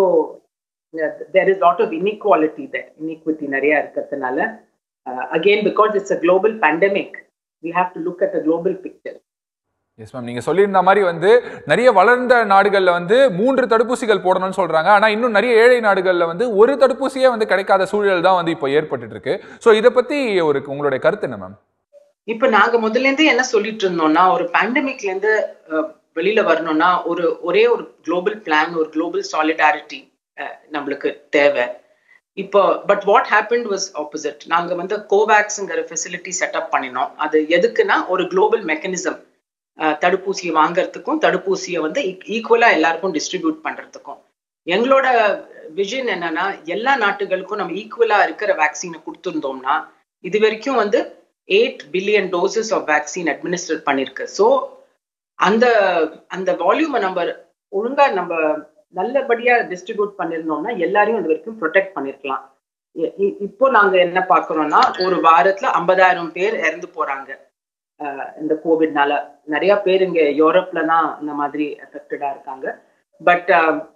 there is lot of inequality there inequity நிறைய இருக்கிறதுனால again because it's a global pandemic we have to look at a global picture yes ma'am நீங்க சொல்லியிருந்த மாதிரி வந்து நிறைய வளர்ந்த நாடுகள்ல வந்து மூன்று தடுப்பூசிகள் போடணும்னு சொல்றாங்க ஆனா இன்னும் நிறைய ஏழை நாடுகள்ல வந்து ஒரு தடுப்பூசியே வந்து கிடைக்காத சூழல் தான் வந்து இப்போ ஏற்பட்டு இருக்கு ஸோ இதை பத்தி ஒரு உங்களுடைய கருத்து என்ன மேம் இப்ப நாங்க முதல்ல இருந்து என்ன சொல்லிட்டு இருந்தோம்னா ஒரு பேண்டமிக்ல இருந்து வெளியில வரணும்னா ஒரு ஒரே ஒரு குளோபல் பிளான் ஒரு குளோபல் சாலிடாரிட்டி நம்மளுக்கு தேவை இப்போ but what happen was opposite நாங்க வந்து கோவேக்ஸ்ங்கிற ஃபெசிலிட்டி செட்டப் பண்ணினோம் அது எதுக்குன்னா ஒரு குளோபல் மெக்கானிசம் தடுப்பூசியை வாங்கறதுக்கும் தடுப்பூசியை வந்து ஈக்குவலா எல்லாருக்கும் டிஸ்ட்ரிபியூட் பண்றதுக்கும் எங்களோட விஷன் என்னன்னா எல்லா நாட்டுகளுக்கும் நம்ம ஈக்குவலா இருக்கிற வேக்சினை கொடுத்துருந்தோம்னா இது வரைக்கும் வந்து eight billion doses of vaccine administer பண்ணிருக்கு ஸோ அந்த அந்த வால்யூமை நம்ம ஒழுங்கா நம்ம நல்லபடியா டிஸ்ட்ரிபியூட் பண்ணிருந்தோம்னா எல்லாரையும் அது வரைக்கும் ப்ரொடெக்ட் பண்ணிருக்கலாம் இ- இ- இப்போ நாங்க என்ன பாக்குறோம்னா ஒரு வாரத்துல ஐம்பதாயிரம் பேர் இறந்து போறாங்க அஹ் இந்த கோவிட்னால நிறைய பேர் இங்க யூரோப்ல தான் இந்த மாதிரி எஃபெக்டடா இருக்காங்க பட்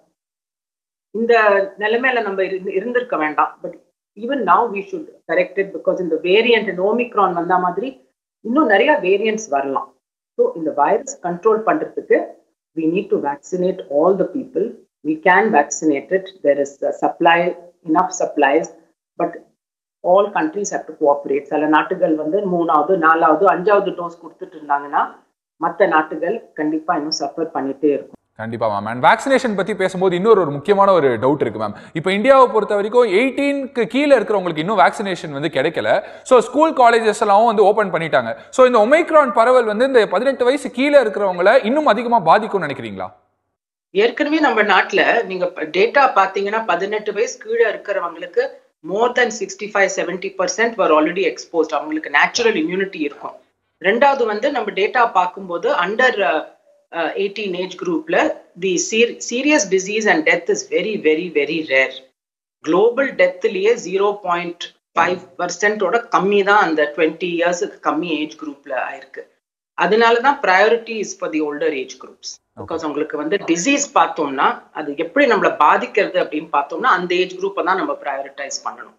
இந்த நிலைமையில நம்ம இருந்து இருந்திருக்க வேண்டாம் but even now we should corrected because இந்த வேரியன்ட் ஓமிக்ரான் வந்த மாதிரி இன்னும் நிறைய வேரியன்ட்ஸ் வரலாம் ஸோ இந்த வைரஸ் கண்ட்ரோல் பண்றதுக்கு we need to vaccinate all the people. We can vaccinate it. There is a supply, enough supplies, but all countries have to cooperate. சில நாட்டுகள் வந்து மூணாவது நாலாவது அஞ்சாவது டோஸ் கொடுத்துட்டு இருந்தாங்கன்னா மற்ற நாட்டுகள் கண்டிப்பா இன்னும் சஃபர் பண்ணிட்டே இருக்கும் கண்டிப்பா மேம் அண்ட் வேக்சினேஷன் பத்தி பேசும்போது இன்னொரு ஒரு முக்கியமான ஒரு டவுட் இருக்கு மேம் இப்போ இந்தியாவை பொறுத்த வரைக்கும் எயிட்டீனுக்கு கீழே இருக்கிறவங்களுக்கு இன்னும் வேக்சினேஷன் வந்து கிடைக்கல ஸோ ஸ்கூல் காலேஜஸ் எல்லாம் வந்து ஓப்பன் பண்ணிட்டாங்க ஸோ இந்த ஒமைக்ரான் பரவல் வந்து இந்த பதினெட்டு வயசு கீழே இருக்கிறவங்கள இன்னும் அதிகமா பாதிக்கும்னு நினைக்கிறீங்களா ஏற்கனவே நம்ம நாட்டுல நீங்க டேட்டா பாத்தீங்கன்னா பதினெட்டு வயசு கீழே இருக்கிறவங்களுக்கு more then sixty five seventy percent were already exposed அவங்களுக்கு நேச்சுரல் இம்யூனிட்டி இருக்கும் ரெண்டாவது வந்து நம்ம டேட்டா பார்க்கும்போது அண்டர் எயிட்டீன் ஏஜ் குரூப்ல the serious disease and death is very very very rare global டெத்லயே ஜீரோ பாயிண்ட் ஃபைவ் பர்சன்டோட கம்மி தான் அந்த டுவெண்ட்டி இயர்ஸுக்கு கம்மி ஏஜ் குரூப்ல ஆயிருக்கு அதனால தான் priority is for the older age groups because உங்களுக்கு வந்து டிசீஸ் பார்த்தோம்னா அது எப்படி நம்மளை பாதிக்கிறது அப்படின்னு பார்த்தோம்னா அந்த ஏஜ் குரூப்பை தான் நம்ம ப்ரையாரிட்டைஸ் பண்ணணும்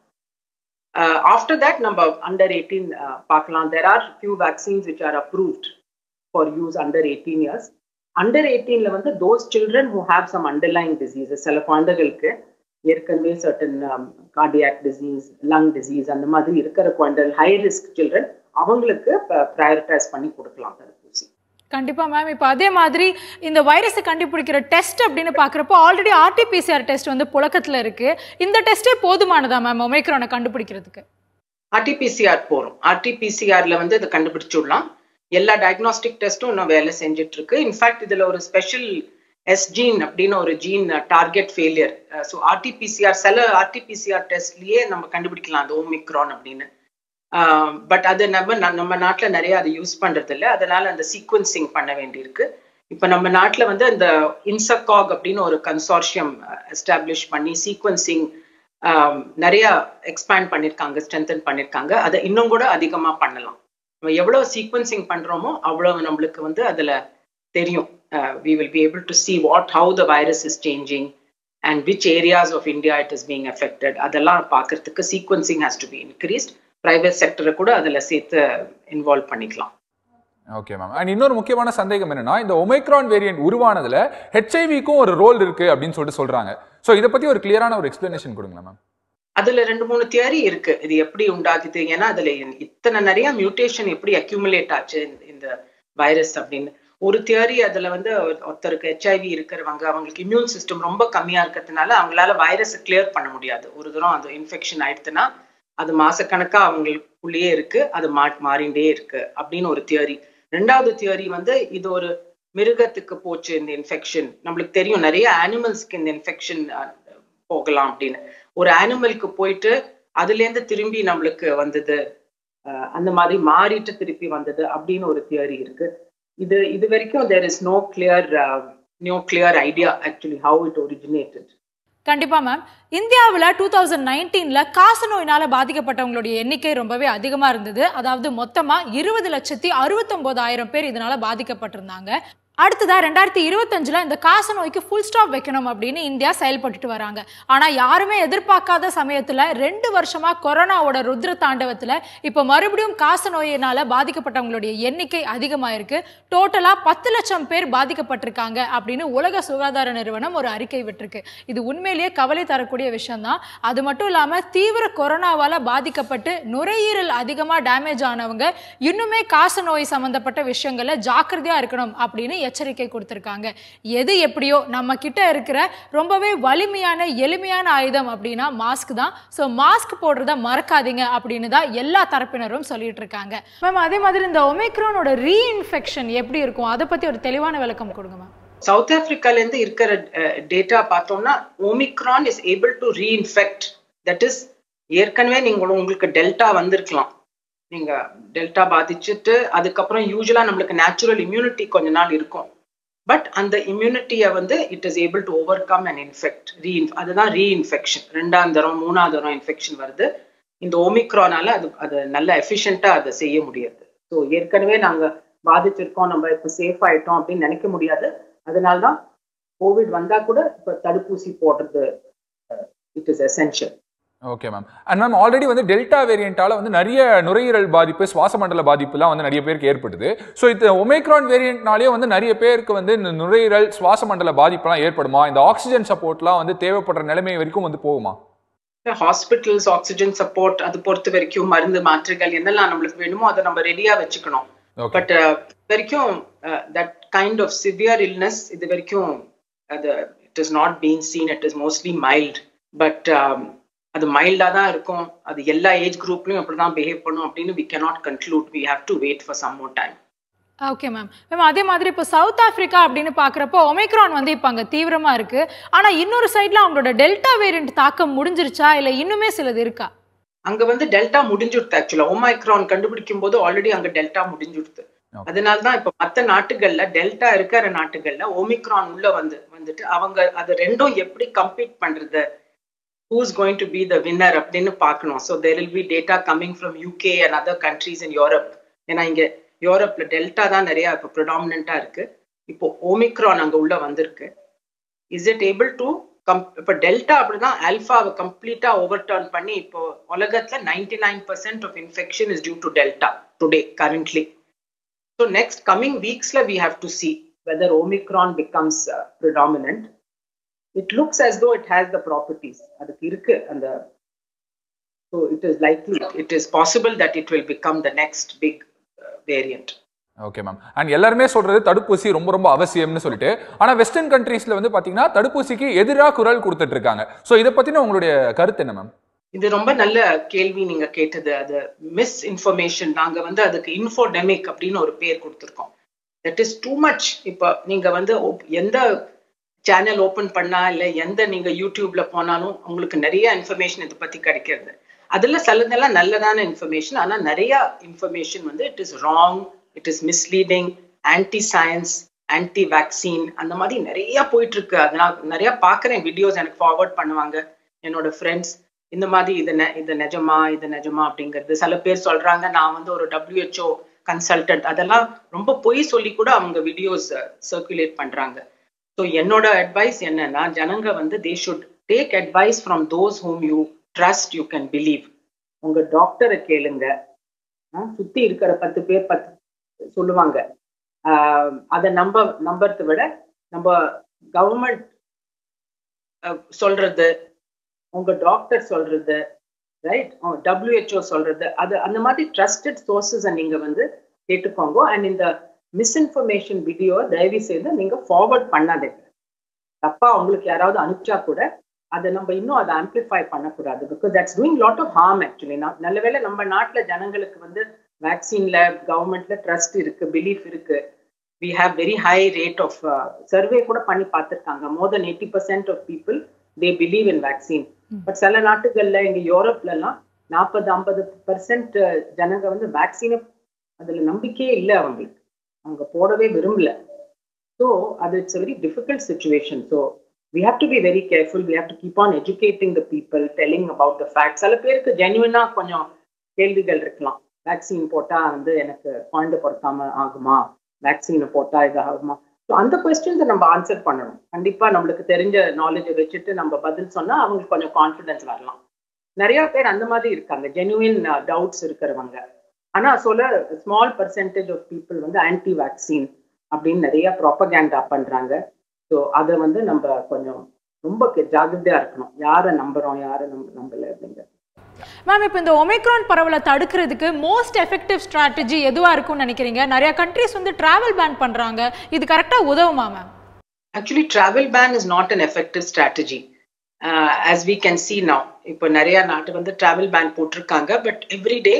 ஆஃப்டர் தட் நம்ம அண்டர் எயிட்டீன் பார்க்கலாம் there are few vaccines which are approved for use under eighteen years under எயிட்டீன்ல வந்து those children who have some underlying diseases சில குழந்தைகளுக்கு ஏற்கனவே certain cardiac disease lung disease அந்த மாதிரி இருக்கிற குழந்தைகள் ஹை ரிஸ்க் சில்ட்ரன் அவங்களுக்கு ப்ரையாரிட்டைஸ் பண்ணி கொடுக்கலாம் தடுப்பூசி கண்டிப்பா மேம் இப்போ அதே மாதிரி இந்த வைரஸை கண்டுபிடிக்கிற டெஸ்ட் அப்படின்னு பார்க்குறப்போ ஆல்ரெடி ஆர்டிபிசிஆர் டெஸ்ட் வந்து புழக்கத்துல இருக்கு இந்த டெஸ்ட்டே போதுமானதா மேம் ஒமைக்ரானை கண்டுபிடிக்கிறதுக்கு ஆர்டிபிசிஆர் போறோம் ஆர்டிபிசிஆர்ல வந்து இதை கண்டுபிடிச்சுடலாம் எல்லா டயக்னாஸ்டிக் டெஸ்ட்டும் இன்னும் வேலை செஞ்சுட்டு இருக்கு இன்ஃபேக்ட் இதுல ஒரு ஸ்பெஷல் எஸ் ஜீன் அப்படின்னு ஒரு gene target failure so RTPCR சில ஆர்டிபிசிஆர் டெஸ்ட்லயே நம்ம கண்டுபிடிக்கலாம் அந்த ஓமிக்ரான் அப்படின்னு பட் அது நம்ம ந- நம்ம நாட்டுல நிறைய அதை யூஸ் பண்றது இல்ல அதனால அந்த சீக்வன்சிங் பண்ண வேண்டியிருக்கு இப்ப நம்ம நாட்டுல வந்து அந்த இன்சகாக் அப்படின்னு ஒரு கன்சார்ஷியம் எஸ்டாப்ளிஷ் பண்ணி சீக்வன்சிங் நிறைய எக்ஸ்பேண்ட் பண்ணிருக்காங்க ஸ்ட்ரென்தன் பண்ணிருக்காங்க அதை இன்னும் கூட அதிகமா பண்ணலாம் நம்ம எவ்வளவு சீக்வன்சிங் பண்றோமோ அவ்வளவு நம்மளுக்கு வந்து அதுல தெரியும் we will be able to see what how the virus is changing and which areas of India it is being affected அதெல்லாம் பார்க்கறதுக்கு sequencing has to be increased private செக்டரை கூட அதுல சேர்த்து இன்வால்வ் பண்ணிக்கலாம் ஓகே மேம் அண்ட் இன்னொரு முக்கியமான சந்தேகம் என்னன்னா இந்த ஒமைக்ரான் வேரியன்ட் உருவானதுல ஹெச்ஐவிக்கும் ஒரு ரோல் இருக்கு அப்படின்னு சொல்லிட்டு சொல்றாங்க ஸோ இதை பத்தி ஒரு கிளியரான ஒரு எக்ஸ்பிளனேஷன் கொடுங்களேன் மேம் அதுல ரெண்டு மூணு தியரி இருக்கு இது எப்படி உண்டாகுது ஏன்னா அதுல இத்தனை நிறைய மியூட்டேஷன் எப்படி அக்யூமுலேட் ஆச்சு இந்த- இந்த வைரஸ் அப்படின்னு ஒரு தியரி அதுல வந்து ஒருத்தருக்கு ஹெச்ஐவி இருக்கிறவங்க அவங்களுக்கு இம்யூன் சிஸ்டம் ரொம்ப கம்மியா இருக்கிறதுனால அவங்களால வைரஸ் கிளியர் பண்ண முடியாது ஒரு தூரம் அது இன்ஃபெக்ஷன் ஆயிடுச்சுன்னா அது மாசக்கணக்கா அவங்களுக்குள்ளேயே இருக்கு அது மா மாறிண்டே இருக்கு அப்படின்னு ஒரு தியரி ரெண்டாவது தியரி வந்து இது ஒரு மிருகத்துக்கு போச்சு இந்த இன்ஃபெக்ஷன் நம்மளுக்கு தெரியும் நிறைய அனிமல்ஸ்க்கு இந்த இன்ஃபெக்ஷன் போகலாம் அப்படின்னு ஒரு அனிமலுக்கு போயிட்டு அதுல இருந்து திரும்பி நம்மளுக்கு வந்தது அஹ் அந்த மாதிரி மாறிட்டு திருப்பி வந்தது அப்படின்னு ஒரு தியரி இருக்கு இது இது வரைக்கும் there is no clear no clear idea actually how it originated கண்டிப்பா மேம் இந்தியாவில் டூ தௌசண்ட் நைன்டீன்ல காசநோயினால பாதிக்கப்பட்டவங்களுடைய எண்ணிக்கை ரொம்பவே அதிகமா இருந்தது அதாவது மொத்தமா இருபது லட்சத்தி அறுபத்தொன்பதாயிரம் பேர் இதனால பாதிக்கப்பட்டிருந்தாங்க அடுத்ததா ரெண்டாயிரத்தி இருபத்தஞ்சுல இந்த காச நோய்க்கு ஃபுல் ஸ்டாப் வைக்கணும் அப்படின்னு இந்தியா செயல்பட்டுட்டு வராங்க ஆனா யாருமே எதிர்பார்க்காத சமயத்துல ரெண்டு வருஷமா கொரோனாவோட ருத்ர தாண்டவத்துல இப்ப மறுபடியும் காச நோயினால பாதிக்கப்பட்டவங்களுடைய எண்ணிக்கை அதிகமாயிருக்கு டோட்டலா பத்து லட்சம் பேர் பாதிக்கப்பட்டிருக்காங்க அப்படின்னு உலக சுகாதார நிறுவனம் ஒரு அறிக்கை விட்டிருக்கு இது உண்மையிலேயே கவலை தரக்கூடிய விஷயம்தான் அது மட்டும் இல்லாம தீவிர கொரோனாவால பாதிக்கப்பட்டு நுரையீரல் அதிகமா டேமேஜ் ஆனவங்க இன்னுமே காச நோய் சம்பந்தப்பட்ட விஷயங்கள்ல ஜாக்கிரதையா இருக்கணும் அப்படின்னு எச்சரிக்கை கொடுத்திருக்காங்க எது எப்படியோ நம்ம கிட்ட இருக்கிற ரொம்பவே வலிமையான எளிமையான ஆயுதம் அப்படின்னா மாஸ்க் தான் ஸோ மாஸ்க் போடுறத மறக்காதீங்க அப்படின்னு தான் எல்லா தரப்பினரும் சொல்லிட்டு இருக்காங்க மேம் அதே மாதிரி இந்த ஒமிக்ரானோட ரீஇன்ஃபெக்ஷன் எப்படி இருக்கும் அதை பத்தி ஒரு தெளிவான விளக்கம் கொடுங்க மேம் சவுத் ஆப்பிரிக்கால இருந்து இருக்கிற டேட்டா பார்த்தோம்னா Omicron is able to reinfect that is ஏற்கனவே நீங்க உங்களுக்கு டெல்டா வந்திருக்கலாம் நீங்க டெல்டா பாதிச்சுட்டு அதுக்கப்புறம் யூஸ்வலா நம்மளுக்கு நேச்சுரல் இம்யூனிட்டி கொஞ்ச நாள் இருக்கும் பட் அந்த இம்யூனிட்டியை வந்து it is able to overcome and infect re அதுதான் ரீஇன்ஃபெக்ஷன் ரெண்டாம் தரம் மூணாவது தரம் இன்ஃபெக்ஷன் வருது இந்த ஓமிக்ரானால அது அது நல்ல எஃபிஷியண்டா அதை செய்ய முடியாது ஸோ ஏற்கனவே நாங்க பாதிச்சிருக்கோம் நம்ம இப்போ சேஃப் ஆயிட்டோம் அப்படின்னு நினைக்க முடியாது அதனால தான் கோவிட் வந்தா கூட இப்போ தடுப்பூசி போடுறது it is essential okay ma'am and ma'am already வந்து டெல்டா வேரியண்டால வந்து நிறைய நுரையீரல் பாதிப்பு சுவாச மண்டல பாதிப்புலாம் வந்து நிறைய பேருக்கு ஏற்படுது ஸோ இது ஒமேக்ரான் வேரியண்ட்னாலே வந்து நிறைய பேருக்கு வந்து இந்த நுரையீரல் சுவாச மண்டல பாதிப்புலாம் ஏற்படுமா இந்த ஆக்சிஜன் சப்போர்ட்லாம் வந்து தேவைப்படுற நிலைமை வரைக்கும் வந்து போகுமா ஹாஸ்பிட்டல்ஸ் ஆக்சிஜன் சப்போர்ட் அது பொறுத்த வரைக்கும் மருந்து மாற்றுகள் என்னெல்லாம் நம்மளுக்கு வேணுமோ அதை நம்ம ரெடியா வச்சுக்கணும் ஓகே பட் வரைக்கும் that kind of severe illness இது வரைக்கும் அது it is not been seen it is mostly mild but அது மைல்டா தான் இருக்கும் அது எல்லா ஏஜ் குரூப்லயும் அப்படிதான் பிஹேவ் பண்ணும் அப்படின்னு we cannot conclude we have to wait for some more time okay ma'am ma'am அதே மாதிரி இப்போ சவுத் ஆப்பிரிக்கா அப்படின்னு பார்க்குறப்போ ஒமைக்ரான் வந்து இப்போ அங்கே தீவிரமாக இருக்குது ஆனால் இன்னொரு சைடில் அவங்களோட டெல்டா வேரியண்ட் தாக்கம் முடிஞ்சிருச்சா இல்லை இன்னுமே சிலது இருக்கா அங்க வந்து டெல்டா முடிஞ்சுடுது ஆக்சுவலா ஒமைக்ரான் கண்டுபிடிக்கும் போது ஆல்ரெடி அங்க டெல்டா முடிஞ்சுடுது Okay. அதனால தான் இப்ப மத்த நாட்டுகள்ல டெல்டா இருக்கிற நாட்டுகள்ல ஒமிக்ரான் உள்ள வந்து வந்துட்டு அவங்க அது ரெண்டும் எப்படி கம்பீட் பண்றது who's going to be the winner அப்படின்னு பார்க்கணும் so there will be data coming from UK and other countries in Europe ஏன்னா இங்க யூரோப்ல டெல்டா தான் நிறைய இப்போ ப்ரிடாமினா இருக்கு இப்போ ஓமிக்ரான் அங்க உள்ள வந்திருக்கு is it able to come இப்போ டெல்டா அப்படிதான் ஆல்ஃபாவை கம்ப்ளீட்டா ஓவர் டர்ன் பண்ணி இப்போ உலகத்துல ninety nine percent of infection is due to Delta today currently so next coming வீக்ஸ்ல we have to see whether Omicron becomes predominant it looks as though it has the properties அதுக்கு இருக்கு அந்த so it is likely it is possible that it will become the next big variant okay ma'am and எல்லாருமே சொல்றது தடுப்பூசி ரொம்ப ரொம்ப அவசியம்னு சொல்லிட்டு ஆனா வெஸ்டர்ன் கண்ட்ரீஸ்ல வந்து பாத்தீங்கன்னா தடுப்பூசிக்கு எதிராக குரல் கொடுத்துட்டு இருக்காங்க ஸோ இதை பத்தின உங்களுடைய கருத்து என்ன மேம் இது ரொம்ப நல்ல கேள்வி நீங்க கேட்டது அது மிஸ் இன்ஃபர்மேஷன் நாங்க வந்து அதுக்கு இன்ஃபோடெமிக் அப்படின்னு ஒரு பேர் கொடுத்துருக்கோம் தட் இஸ் டூ மச் இப்போ நீங்க வந்து op- எந்த சேனல் ஓபன் பண்ணா இல்ல எந்த நீங்க யூடியூப்ல போனாலும் உங்களுக்கு நிறைய இன்ஃபர்மேஷன் இதை பத்தி கிடைக்கிறது அதுல சிலதெல்லாம் நல்லதான இன்ஃபர்மேஷன் ஆனா நிறைய இன்ஃபர்மேஷன் வந்து it is wrong it is misleading anti science anti vaccine அந்த மாதிரி நிறைய போயிட்டு இருக்கு அது நான் நிறைய பாக்குறேன் வீடியோஸ் எனக்கு ஃபார்வர்ட் பண்ணுவாங்க என்னோட ஃப்ரெண்ட்ஸ் இந்த மாதிரி இது நெ- இது நிஜமா இது நிஜமா அப்படிங்கிறது சில பேர் சொல்றாங்க நான் வந்து ஒரு WHO கன்சல்டன்ட் அதெல்லாம் ரொம்ப பொய் சொல்லி கூட அவங்க வீடியோஸ் சர்க்குலேட் பண்றாங்க ஸோ என்னோட அட்வைஸ் என்னன்னா ஜனங்க வந்து they should take advice from those whom you trust you can believe உங்க டாக்டரை கேளுங்க ஆ, சுத்தி இருக்கிற பத்து பேர் பத்து சொல்லுவாங்க ஆஹ் அதை நம்ப நம்புறதை விட நம்ம கவர்மெண்ட் சொல்றது உங்க டாக்டர் சொல்றது ரைட் WHO சொல்றது அது அந்த மாதிரி ட்ரஸ்டட் சோர்சஸ் நீங்க வந்து கேட்டுக்கோங்க அண்ட் இந்த மிஸ்இன்ஃபர்மேஷன் வீடியோ தயவு செய்து நீங்க ஃபார்வர்ட் பண்ணாதீங்க தப்பா உங்களுக்கு யாராவது அனுப்பிச்சா கூட அதை நம்ம இன்னும் அதை ஆம்பிளிஃபை பண்ணக்கூடாது because that's doing lot of harm actually நல்லவேளை நம்ம நாட்டுல ஜனங்களுக்கு வந்து வேக்சின்ல கவர்மெண்ட்ல ட்ரஸ்ட் இருக்கு பிலீஃப் இருக்கு we have very high rate of survey கூட பண்ணி பார்த்திருக்காங்க more than eighty percent of people they believe in vaccine but சில நாட்டுகள்ல இங்க யூரோப்ல எல்லாம் நாற்பது ஐம்பது பர்சன்ட் ஜனங்க வந்து வேக்சினை அதுல நம்பிக்கையே இல்லை அவங்களுக்கு அவங்க போடவே விரும்பல ஸோ அது it's very difficult situation so we have to be very careful we have to keep on educating the people telling about the fact சில பேருக்கு ஜென்யூனா கொஞ்சம் கேள்விகள் இருக்கலாம் வேக்சின் போட்டா வந்து எனக்கு குழந்தை பிறக்காம ஆகுமா வேக்சினை போட்டா இது ஆகுமா ஸோ அந்த கொஸ்டின்ஸை நம்ம ஆன்சர் பண்ணணும் கண்டிப்பா நம்மளுக்கு தெரிஞ்ச நாலேஜை வச்சுட்டு நம்ம பதில் சொன்னா அவங்களுக்கு கொஞ்சம் கான்ஃபிடன்ஸ் வரலாம் நிறைய பேர் அந்த மாதிரி இருக்காங்க ஜெனுவின் டவுட்ஸ் இருக்கிறவங்க ஆனா சொல்ல ஸ்மால் பர்சன்டேஜ் ஆஃப் பீப்புள் வந்து ஆன்டி வேக்சின் அப்படின்னு நிறைய ப்ராப்பகேண்டா பண்றாங்க ஸோ அதை வந்து நம்ம கொஞ்சம் ரொம்ப கே- ஜாக்கிரதையா இருக்கணும் யாரை நம்புறோம் யாரை நம்ப நம்பல அப்படிங்கிறது மேம் இப்போ இந்த ஒமைக்ரான் பரவலை தடுக்கிறதுக்கு மோஸ்ட் எஃபெக்டிவ் ஸ்ட்ராட்டஜி எதுவாக இருக்கும்னு நினைக்கிறீங்க நிறைய கண்ட்ரிஸ் வந்து டிராவல் பேன் பண்ணுறாங்க இது கரெக்டாக உதவுமா ma'am actually travel ban is not an effective strategy as we can see now இப்போ நிறைய நாட்டு வந்து டிராவல் பேன் போட்டிருக்காங்க பட் எவ்ரி டே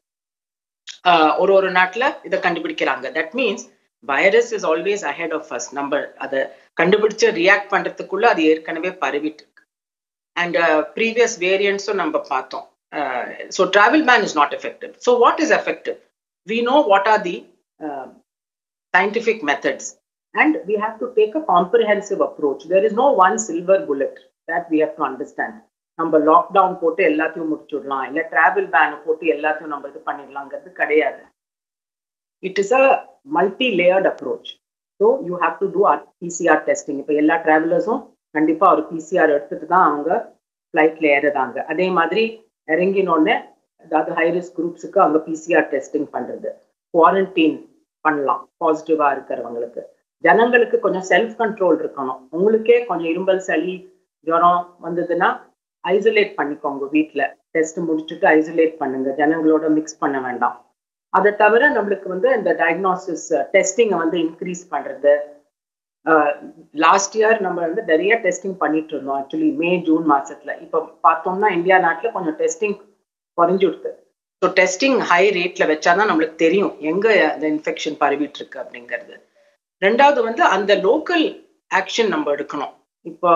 ஒரு ஒரு நாட்டுல இதை கண்டுபிடிக்கிறாங்க that means virus is always ahead of us நம்ம அதை கண்டுபிடிச்சு ரியாக்ட் பண்றதுக்குள்ள அது ஏற்கனவே பரவிட்டு இருக்கு அண்ட் ப்ரீவியஸ் வேரியன்ட்ஸும் நம்ம பார்த்தோம் so travel ban is not effective. So what is effective? We know what are the uh, scientific methods and we have to take a comprehensive approach. There is no one silver bullet that we have to understand. நம்ம லாக்டவுன் போட்டு எல்லாத்தையும் முடிச்சுடலாம் இல்லை டிராவல் பேனை போட்டு எல்லாத்தையும் நம்ம இது பண்ணிடலாங்கிறது கிடையாது it is a multi layered approach so you have to do PCR testing இப்போ எல்லா டிராவலர்ஸும் கண்டிப்பாக ஒரு பிசிஆர் எடுத்துட்டு தான் அவங்க ஃப்ளைட்ல ஏறுறாங்க அதே மாதிரி இறங்கினோடனே அதாவது ஹைரிஸ்க் குரூப்ஸுக்கு அவங்க பிசிஆர் டெஸ்டிங் பண்றது குவாரண்டைன் பண்ணலாம் பாசிட்டிவா இருக்கிறவங்களுக்கு ஜனங்களுக்கு கொஞ்சம் செல்ஃப் கண்ட்ரோல் இருக்கணும் உங்களுக்கே கொஞ்சம் இரும்பல் சளி ஜுரம் வந்ததுன்னா ஐசோலேட் பண்ணிக்கோங்க வீட்டில் டெஸ்ட் முடிச்சுட்டு ஐசோலேட் பண்ணுங்க ஜனங்களோட மிக்ஸ் பண்ண வேண்டாம் அதை தவிர நம்மளுக்கு வந்து இந்த டயக்னோசிஸ் டெஸ்டிங்கை வந்து இன்க்ரீஸ் பண்றது லாஸ்ட் இயர் நம்ம வந்து நிறைய டெஸ்டிங் பண்ணிட்டு இருந்தோம் ஆக்சுவலி மே ஜூன் மாசத்துல இப்போ பார்த்தோம்னா இந்தியா நாட்டில் கொஞ்சம் டெஸ்டிங் குறைஞ்சுடுது ஸோ டெஸ்டிங் ஹை ரேட்ல வச்சாதான் நம்மளுக்கு தெரியும் எங்க அந்த இன்ஃபெக்ஷன் பரவிட்டு இருக்கு அப்படிங்கிறது ரெண்டாவது வந்து அந்த லோக்கல் ஆக்ஷன் நம்ம எடுக்கணும் இப்போ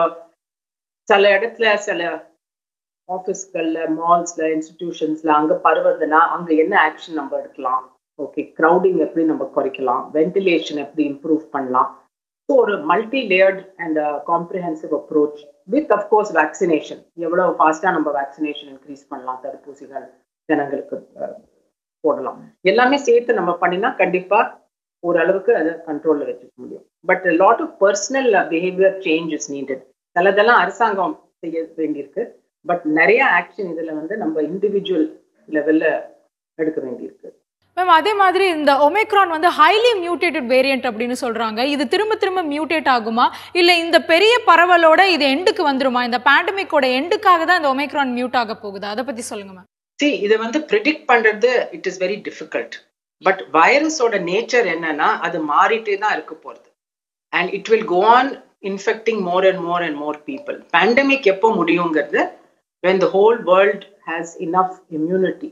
சில இடத்துல சில ஆஃபீஸ்கள்ல மால்ஸ்ல இன்ஸ்டிடியூஷன்ஸ்ல அங்க பரவுறதுன்னா அங்க என்ன ஆக்ஷன் நம்ம எடுக்கலாம் ஓகே க்ரௌடிங் எப்படி நம்ம குறைக்கலாம் வென்டிலேஷன் எப்படி இம்ப்ரூவ் பண்ணலாம் ஸோ ஒரு multi layered and comprehensive approach with of course vaccination எவ்வளோ ஃபாஸ்ட்டாக நம்ம வேக்சினேஷன் இன்க்ரீஸ் பண்ணலாம் தடுப்பூசிகள் ஜனங்களுக்கு போடலாம் எல்லாமே சேர்த்து நம்ம பண்ணினா கண்டிப்பாக ஓரளவுக்கு அதை கண்ட்ரோலில் வச்சுக்க முடியும் but lot of personal behaviour change is needed சிலதெல்லாம் அரசாங்கம் செய்ய வேண்டியிருக்கு பட் நிறைய ஆக்ஷன் இதில் வந்து நம்ம இண்டிவிஜுவல் லெவலில் எடுக்க வேண்டியிருக்கு மேம் அதே மாதிரி இந்த ஒமேக்ரான் வந்து ஹைலி மியூட்டேட்டட் வேரியன்ட் அப்படின்னு சொல்றாங்க இது திரும்ப திரும்ப மியூட்டேட் ஆகுமா இல்ல இந்த பெரிய பரவலோட இது எண்டுக்கு வந்துருமா இந்த பேண்டமிக்கோட எண்டுக்காக தான் இந்த ஒமேக்ரான் மியூட் ஆக போகுது அதை பத்தி சொல்லுங்க மேம் சி இதை வந்து ப்ரிடிக்ட் பண்றது it is very difficult but வைரஸோட நேச்சர் என்னன்னா அது மாறிட்டே தான் இருக்க போறது and it will go on infecting more and more and more people pandemic எப்போ முடியுங்கிறது when the whole world has enough immunity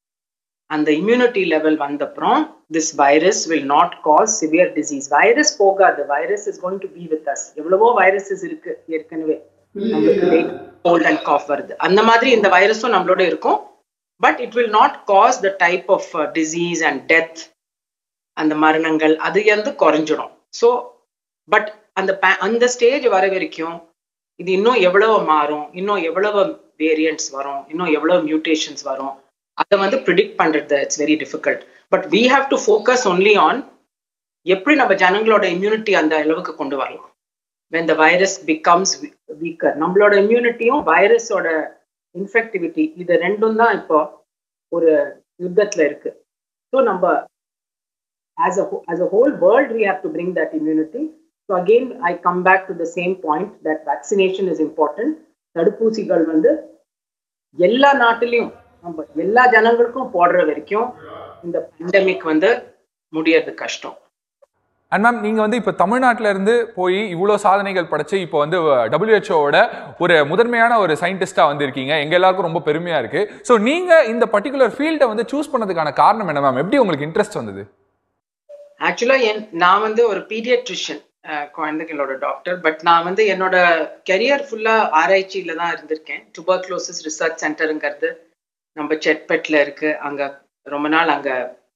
அந்த இம்யூனிட்டி லெவல் வந்தப்புறம் this virus will not cause severe disease virus போகாது virus is going to be with us எவ்வளவோ வைரஸஸ் இருக்கு ஏற்கனவே நம்மளுக்கு கோல்ட் அண்ட் காஃப் வருது அந்த மாதிரி இந்த வைரஸும் நம்மளோட இருக்கும் but it will not cause the type of disease and death அந்த மரணங்கள் அது வந்து குறைஞ்சிடும் ஸோ பட் அந்த அந்த ஸ்டேஜ் வர வரைக்கும் இது இன்னும் எவ்வளவு மாறும் இன்னும் எவ்வளவு வேரியன்ட்ஸ் வரும் இன்னும் எவ்வளவு மியூட்டேஷன்ஸ் வரும் அதை வந்து ப்ரிடிக்ட் பண்றது it's very difficult but we have to focus only on எப்படி நம்ம ஜனங்களோட இம்யூனிட்டி அந்த அளவுக்கு கொண்டு வரலாம் when the virus becomes weaker நம்மளோட இம்யூனிட்டியும் வைரஸோட இன்ஃபெக்டிவிட்டி இது ரெண்டும் தான் இப்போ ஒரு யுத்தத்துல இருக்கு ஸோ நம்ம as a as a whole world we have to bring that immunity so again I come back to the same point that vaccination is important தடுப்பூசிகள் வந்து எல்லா நாட்டிலையும் நம்ம எல்லா ஜனங்களுக்கும் போடுற வரைக்கும் இந்த பேண்டமிக் வந்து முடியறது கஷ்டம் அண்ட் மேம் நீங்கள் வந்து இப்போ தமிழ்நாட்டில இருந்து போய் இவ்வளோ சாதனைகள் படைச்சு இப்போ வந்து டபிள்யூஹெச்ஓட ஒரு முதன்மையான ஒரு சயின்டிஸ்டாக வந்திருக்கீங்க எங்க எல்லாருக்கும் ரொம்ப பெருமையாக இருக்கு ஸோ நீங்கள் இந்த பர்டிகுலர் ஃபீல்டை வந்து சூஸ் பண்ணதுக்கான காரணம் என்ன மேம் எப்படி உங்களுக்கு இன்ட்ரெஸ்ட் வந்தது ஆக்சுவலாக என் நான் வந்து ஒரு பீடியட்ரிஷியன் குழந்தைகளோட டாக்டர் பட் நான் வந்து என்னோட கெரியர் ஃபுல்லாக ஆராய்ச்சியில தான் இருந்திருக்கேன் டுபர்க்ளோசிஸ் ரிசர்ச் சென்டருங்கிறது நம்ம செட்பெட்ல இருக்கு அங்கே ரொம்ப நாள் அங்கே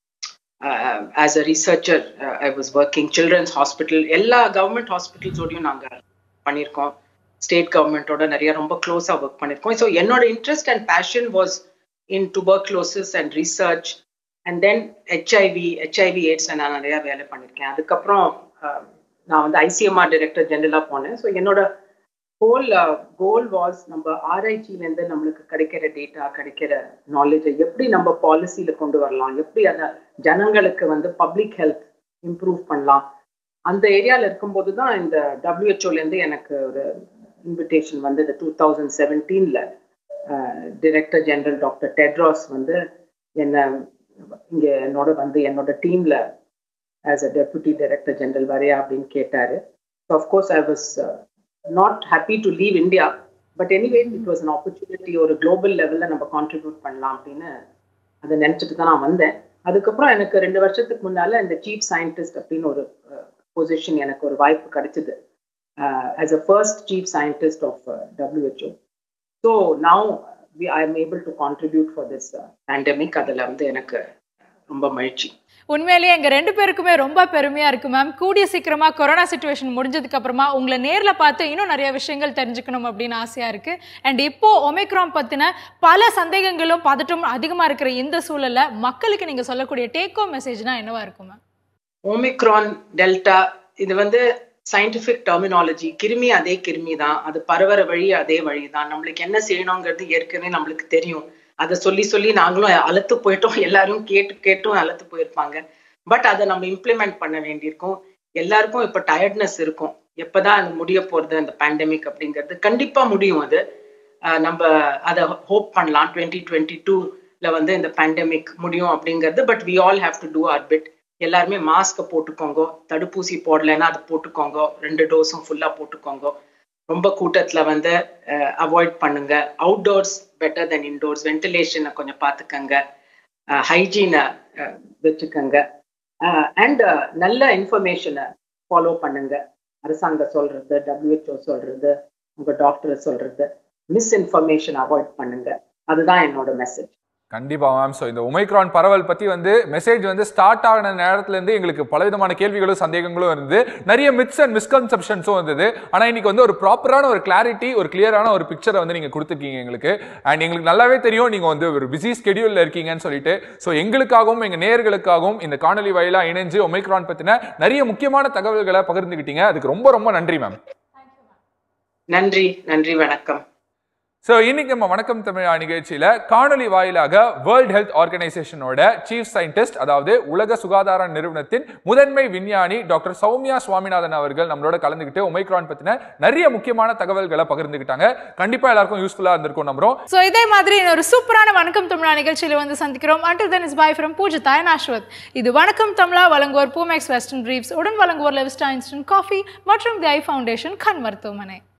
as a researcher I was working children's hospital எல்லா கவர்மெண்ட் ஹாஸ்பிட்டல்ஸோடையும் நாங்கள் பண்ணியிருக்கோம் ஸ்டேட் கவர்மெண்ட்டோட நிறைய ரொம்ப க்ளோஸாக ஒர்க் பண்ணியிருக்கோம் ஸோ என்னோட interest and passion was in tuberculosis and research and then HIV HIV எய்ட்ஸில் நான் நிறையா வேலை பண்ணியிருக்கேன் அதுக்கப்புறம் நான் வந்து ஐசிஎம்ஆர் டைரக்டர் ஜெனரலாக போனேன் ஸோ என்னோட ஹோல் கோல் வாஸ் நம்ம ஆராய்ச்சியிலேருந்து நம்மளுக்கு கிடைக்கிற டேட்டா கிடைக்கிற நாலேஜை எப்படி நம்ம பாலிசியில் கொண்டு வரலாம் எப்படி அதை ஜனங்களுக்கு வந்து பப்ளிக் ஹெல்த் இம்ப்ரூவ் பண்ணலாம் அந்த ஏரியாவில் இருக்கும்போது தான் இந்த டபிள்யூஹெச்ஓலேருந்து எனக்கு ஒரு இன்விடேஷன் வந்தது டூ தௌசண்ட் செவன்டீனில் டைரக்டர் ஜெனரல் டாக்டர் டெட்ராஸ் வந்து என்னை இங்கே என்னோட வந்து என்னோட டீமில் as a deputy director general வரையா அப்படின்னு கேட்டார் so of course I was not happy to leave India but anyway it was an opportunity ஒரு குளோபல் லெவலில் நம்ம கான்ட்ரிபியூட் பண்ணலாம் அப்படின்னு அதை நினச்சிட்டு தான் நான் வந்தேன் அதுக்கப்புறம் எனக்கு ரெண்டு வருஷத்துக்கு முன்னால் இந்த சீஃப் சயின்டிஸ்ட் அப்படின்னு ஒரு பொசிஷன் எனக்கு ஒரு வாய்ப்பு கிடைச்சிது as a first chief scientist of WHO so now I am able to contribute for this pandemic அதில் வந்து எனக்கு ரொம்ப மகிழ்ச்சி உண்மையிலேயே எங்க ரெண்டு பேருக்குமே ரொம்ப பெருமையா இருக்கு மேம் கூடிய சீக்கிரமா கொரோனா சுச்சுவேஷன் முடிஞ்சதுக்கு அப்புறமா உங்களை நேர்ல பார்த்து இன்னும் நிறைய விஷயங்கள் தெரிஞ்சுக்கணும் அப்படின்னு ஆசையா இருக்கு அண்ட் இப்போ ஒமிக்ரான் பத்தின பல சந்தேகங்களும் பதட்டும் அதிகமா இருக்கிற இந்த சூழல்ல மக்களுக்கு நீங்க சொல்லக்கூடிய டேக் ஹோம் மெசேஜ்னா என்னவா இருக்கும் மேம் ஓமிக்ரான் டெல்டா இது வந்து சயின்டிஃபிக் டெர்மினாலஜி கிருமி அதே கிருமி தான் அது பரவற வழி அதே வழி தான் நம்மளுக்கு என்ன செய்யணுங்கிறது ஏற்கனவே நம்மளுக்கு தெரியும் அதை சொல்லி சொல்லி நாங்களும் அழுத்து போயிட்டோம் எல்லாரும் கேட்டு கேட்டும் அழுத்து போயிருப்பாங்க பட் அதை நம்ம இம்ப்ளிமெண்ட் பண்ண வேண்டியிருக்கும் எல்லாருக்கும் இப்போ டயர்ட்னஸ் இருக்கும் எப்பதான் அது முடிய போறது அந்த பேண்டமிக் அப்படிங்கிறது கண்டிப்பா முடியும் அது அஹ் நம்ம அதை ஹோப் பண்ணலாம் டுவெண்ட்டி டுவெண்ட்டி டூல வந்து இந்த பேண்டமிக் முடியும் அப்படிங்கிறது but we all have to do our bit எல்லாருமே மாஸ்க்கை போட்டுக்கோங்க தடுப்பூசி போடலைன்னா அது போட்டுக்கோங்க ரெண்டு டோஸும் ஃபுல்லா போட்டுக்கோங்க ரொம்ப கூட்டத்துல வந்து அவாய்ட் பண்ணுங்க அவுட்டோர்ஸ் பெட்டர் தென் இன்டோர்ஸ் வென்டிலேஷனை கொஞ்சம் பார்த்துக்கங்க ஹைஜீனை வச்சுக்கோங்க அண்ட் நல்ல இன்ஃபர்மேஷனை ஃபாலோ பண்ணுங்க அரசாங்கம் சொல்றது டபிள்யூஹெச்ஓ சொல்றது உங்க டாக்டர் சொல்றது மிஸ்இன்ஃபர்மேஷன் அவாய்ட் பண்ணுங்க அதுதான் என்னோட மெசேஜ் கண்டிப்பா மேம் ஸோ இந்த ஒமைக்ரான் பரவல் பத்தி வந்து மெசேஜ் வந்து ஸ்டார்ட் ஆகின நேரத்துல இருந்து எங்களுக்கு பலவிதமான கேள்விகளும் சந்தேகங்களும் இருந்தது நிறைய மித்ஸ் அண்ட் மிஸ்கன்செப்ஷன்ஸும் இருந்தது ஆனா இன்னைக்கு வந்து ஒரு ப்ராப்பரான ஒரு கிளாரிட்டி ஒரு கிளியரான ஒரு பிக்சரை வந்து நீங்க கொடுத்துருக்கீங்க எங்களுக்கு அண்ட் எங்களுக்கு நல்லாவே தெரியும் நீங்க வந்து ஒரு பிஸி ஸ்கெடியூல்ல இருக்கீங்கன்னு சொல்லிட்டு ஸோ எங்களுக்காகவும் எங்க நேயர்களுக்காகவும் இந்த காணொலி வாயிலா இணைஞ்சு ஒமைக்ரான் பத்தின நிறைய முக்கியமான தகவல்களை பகிர்ந்துக்கிட்டீங்க அதுக்கு ரொம்ப ரொம்ப நன்றி மேம் நன்றி நன்றி வணக்கம் ஸோ இன்னைக்கு நம்ம வணக்கம் தமிழா நிகழ்ச்சியில காணொலி வாயிலாக வேர்ல்ட் ஹெல்த் ஆர்கனைசேஷனோட சீஃப் சயின்டிஸ்ட் அதாவது உலக சுகாதார நிறுவனத்தின் முதன்மை விஞ்ஞானி டாக்டர் சௌமியா சுவாமிநாதன் அவர்கள் நம்மளோட கலந்துக்கிட்டு ஒமைக்ரான் பத்தின நிறைய முக்கியமான தகவல்களை பகிர்ந்துக்கிட்டாங்க கண்டிப்பா எல்லாருக்கும் யூஸ்ஃபுல்லா இருந்திருக்கும் நம்புறோம் ஸோ இதே மாதிரி இன்னொரு சூப்பரான வணக்கம் தமிழா நிகழ்ச்சியில வந்து சந்திக்கிறோம் until then is bye from Poojitha and Ashwath இது வணக்கம் தமிழா வழங்குவோர் பூமேக்ஸ் வெஸ்டர்ன் பிரீப்ஸ் உடன் வழங்குவோர் லெவிஸ்டா இன்ஸ்டன்ட் காஃபி மற்றும் தி ஐ ஃபவுண்டேஷன் கண் மருத்துவமனை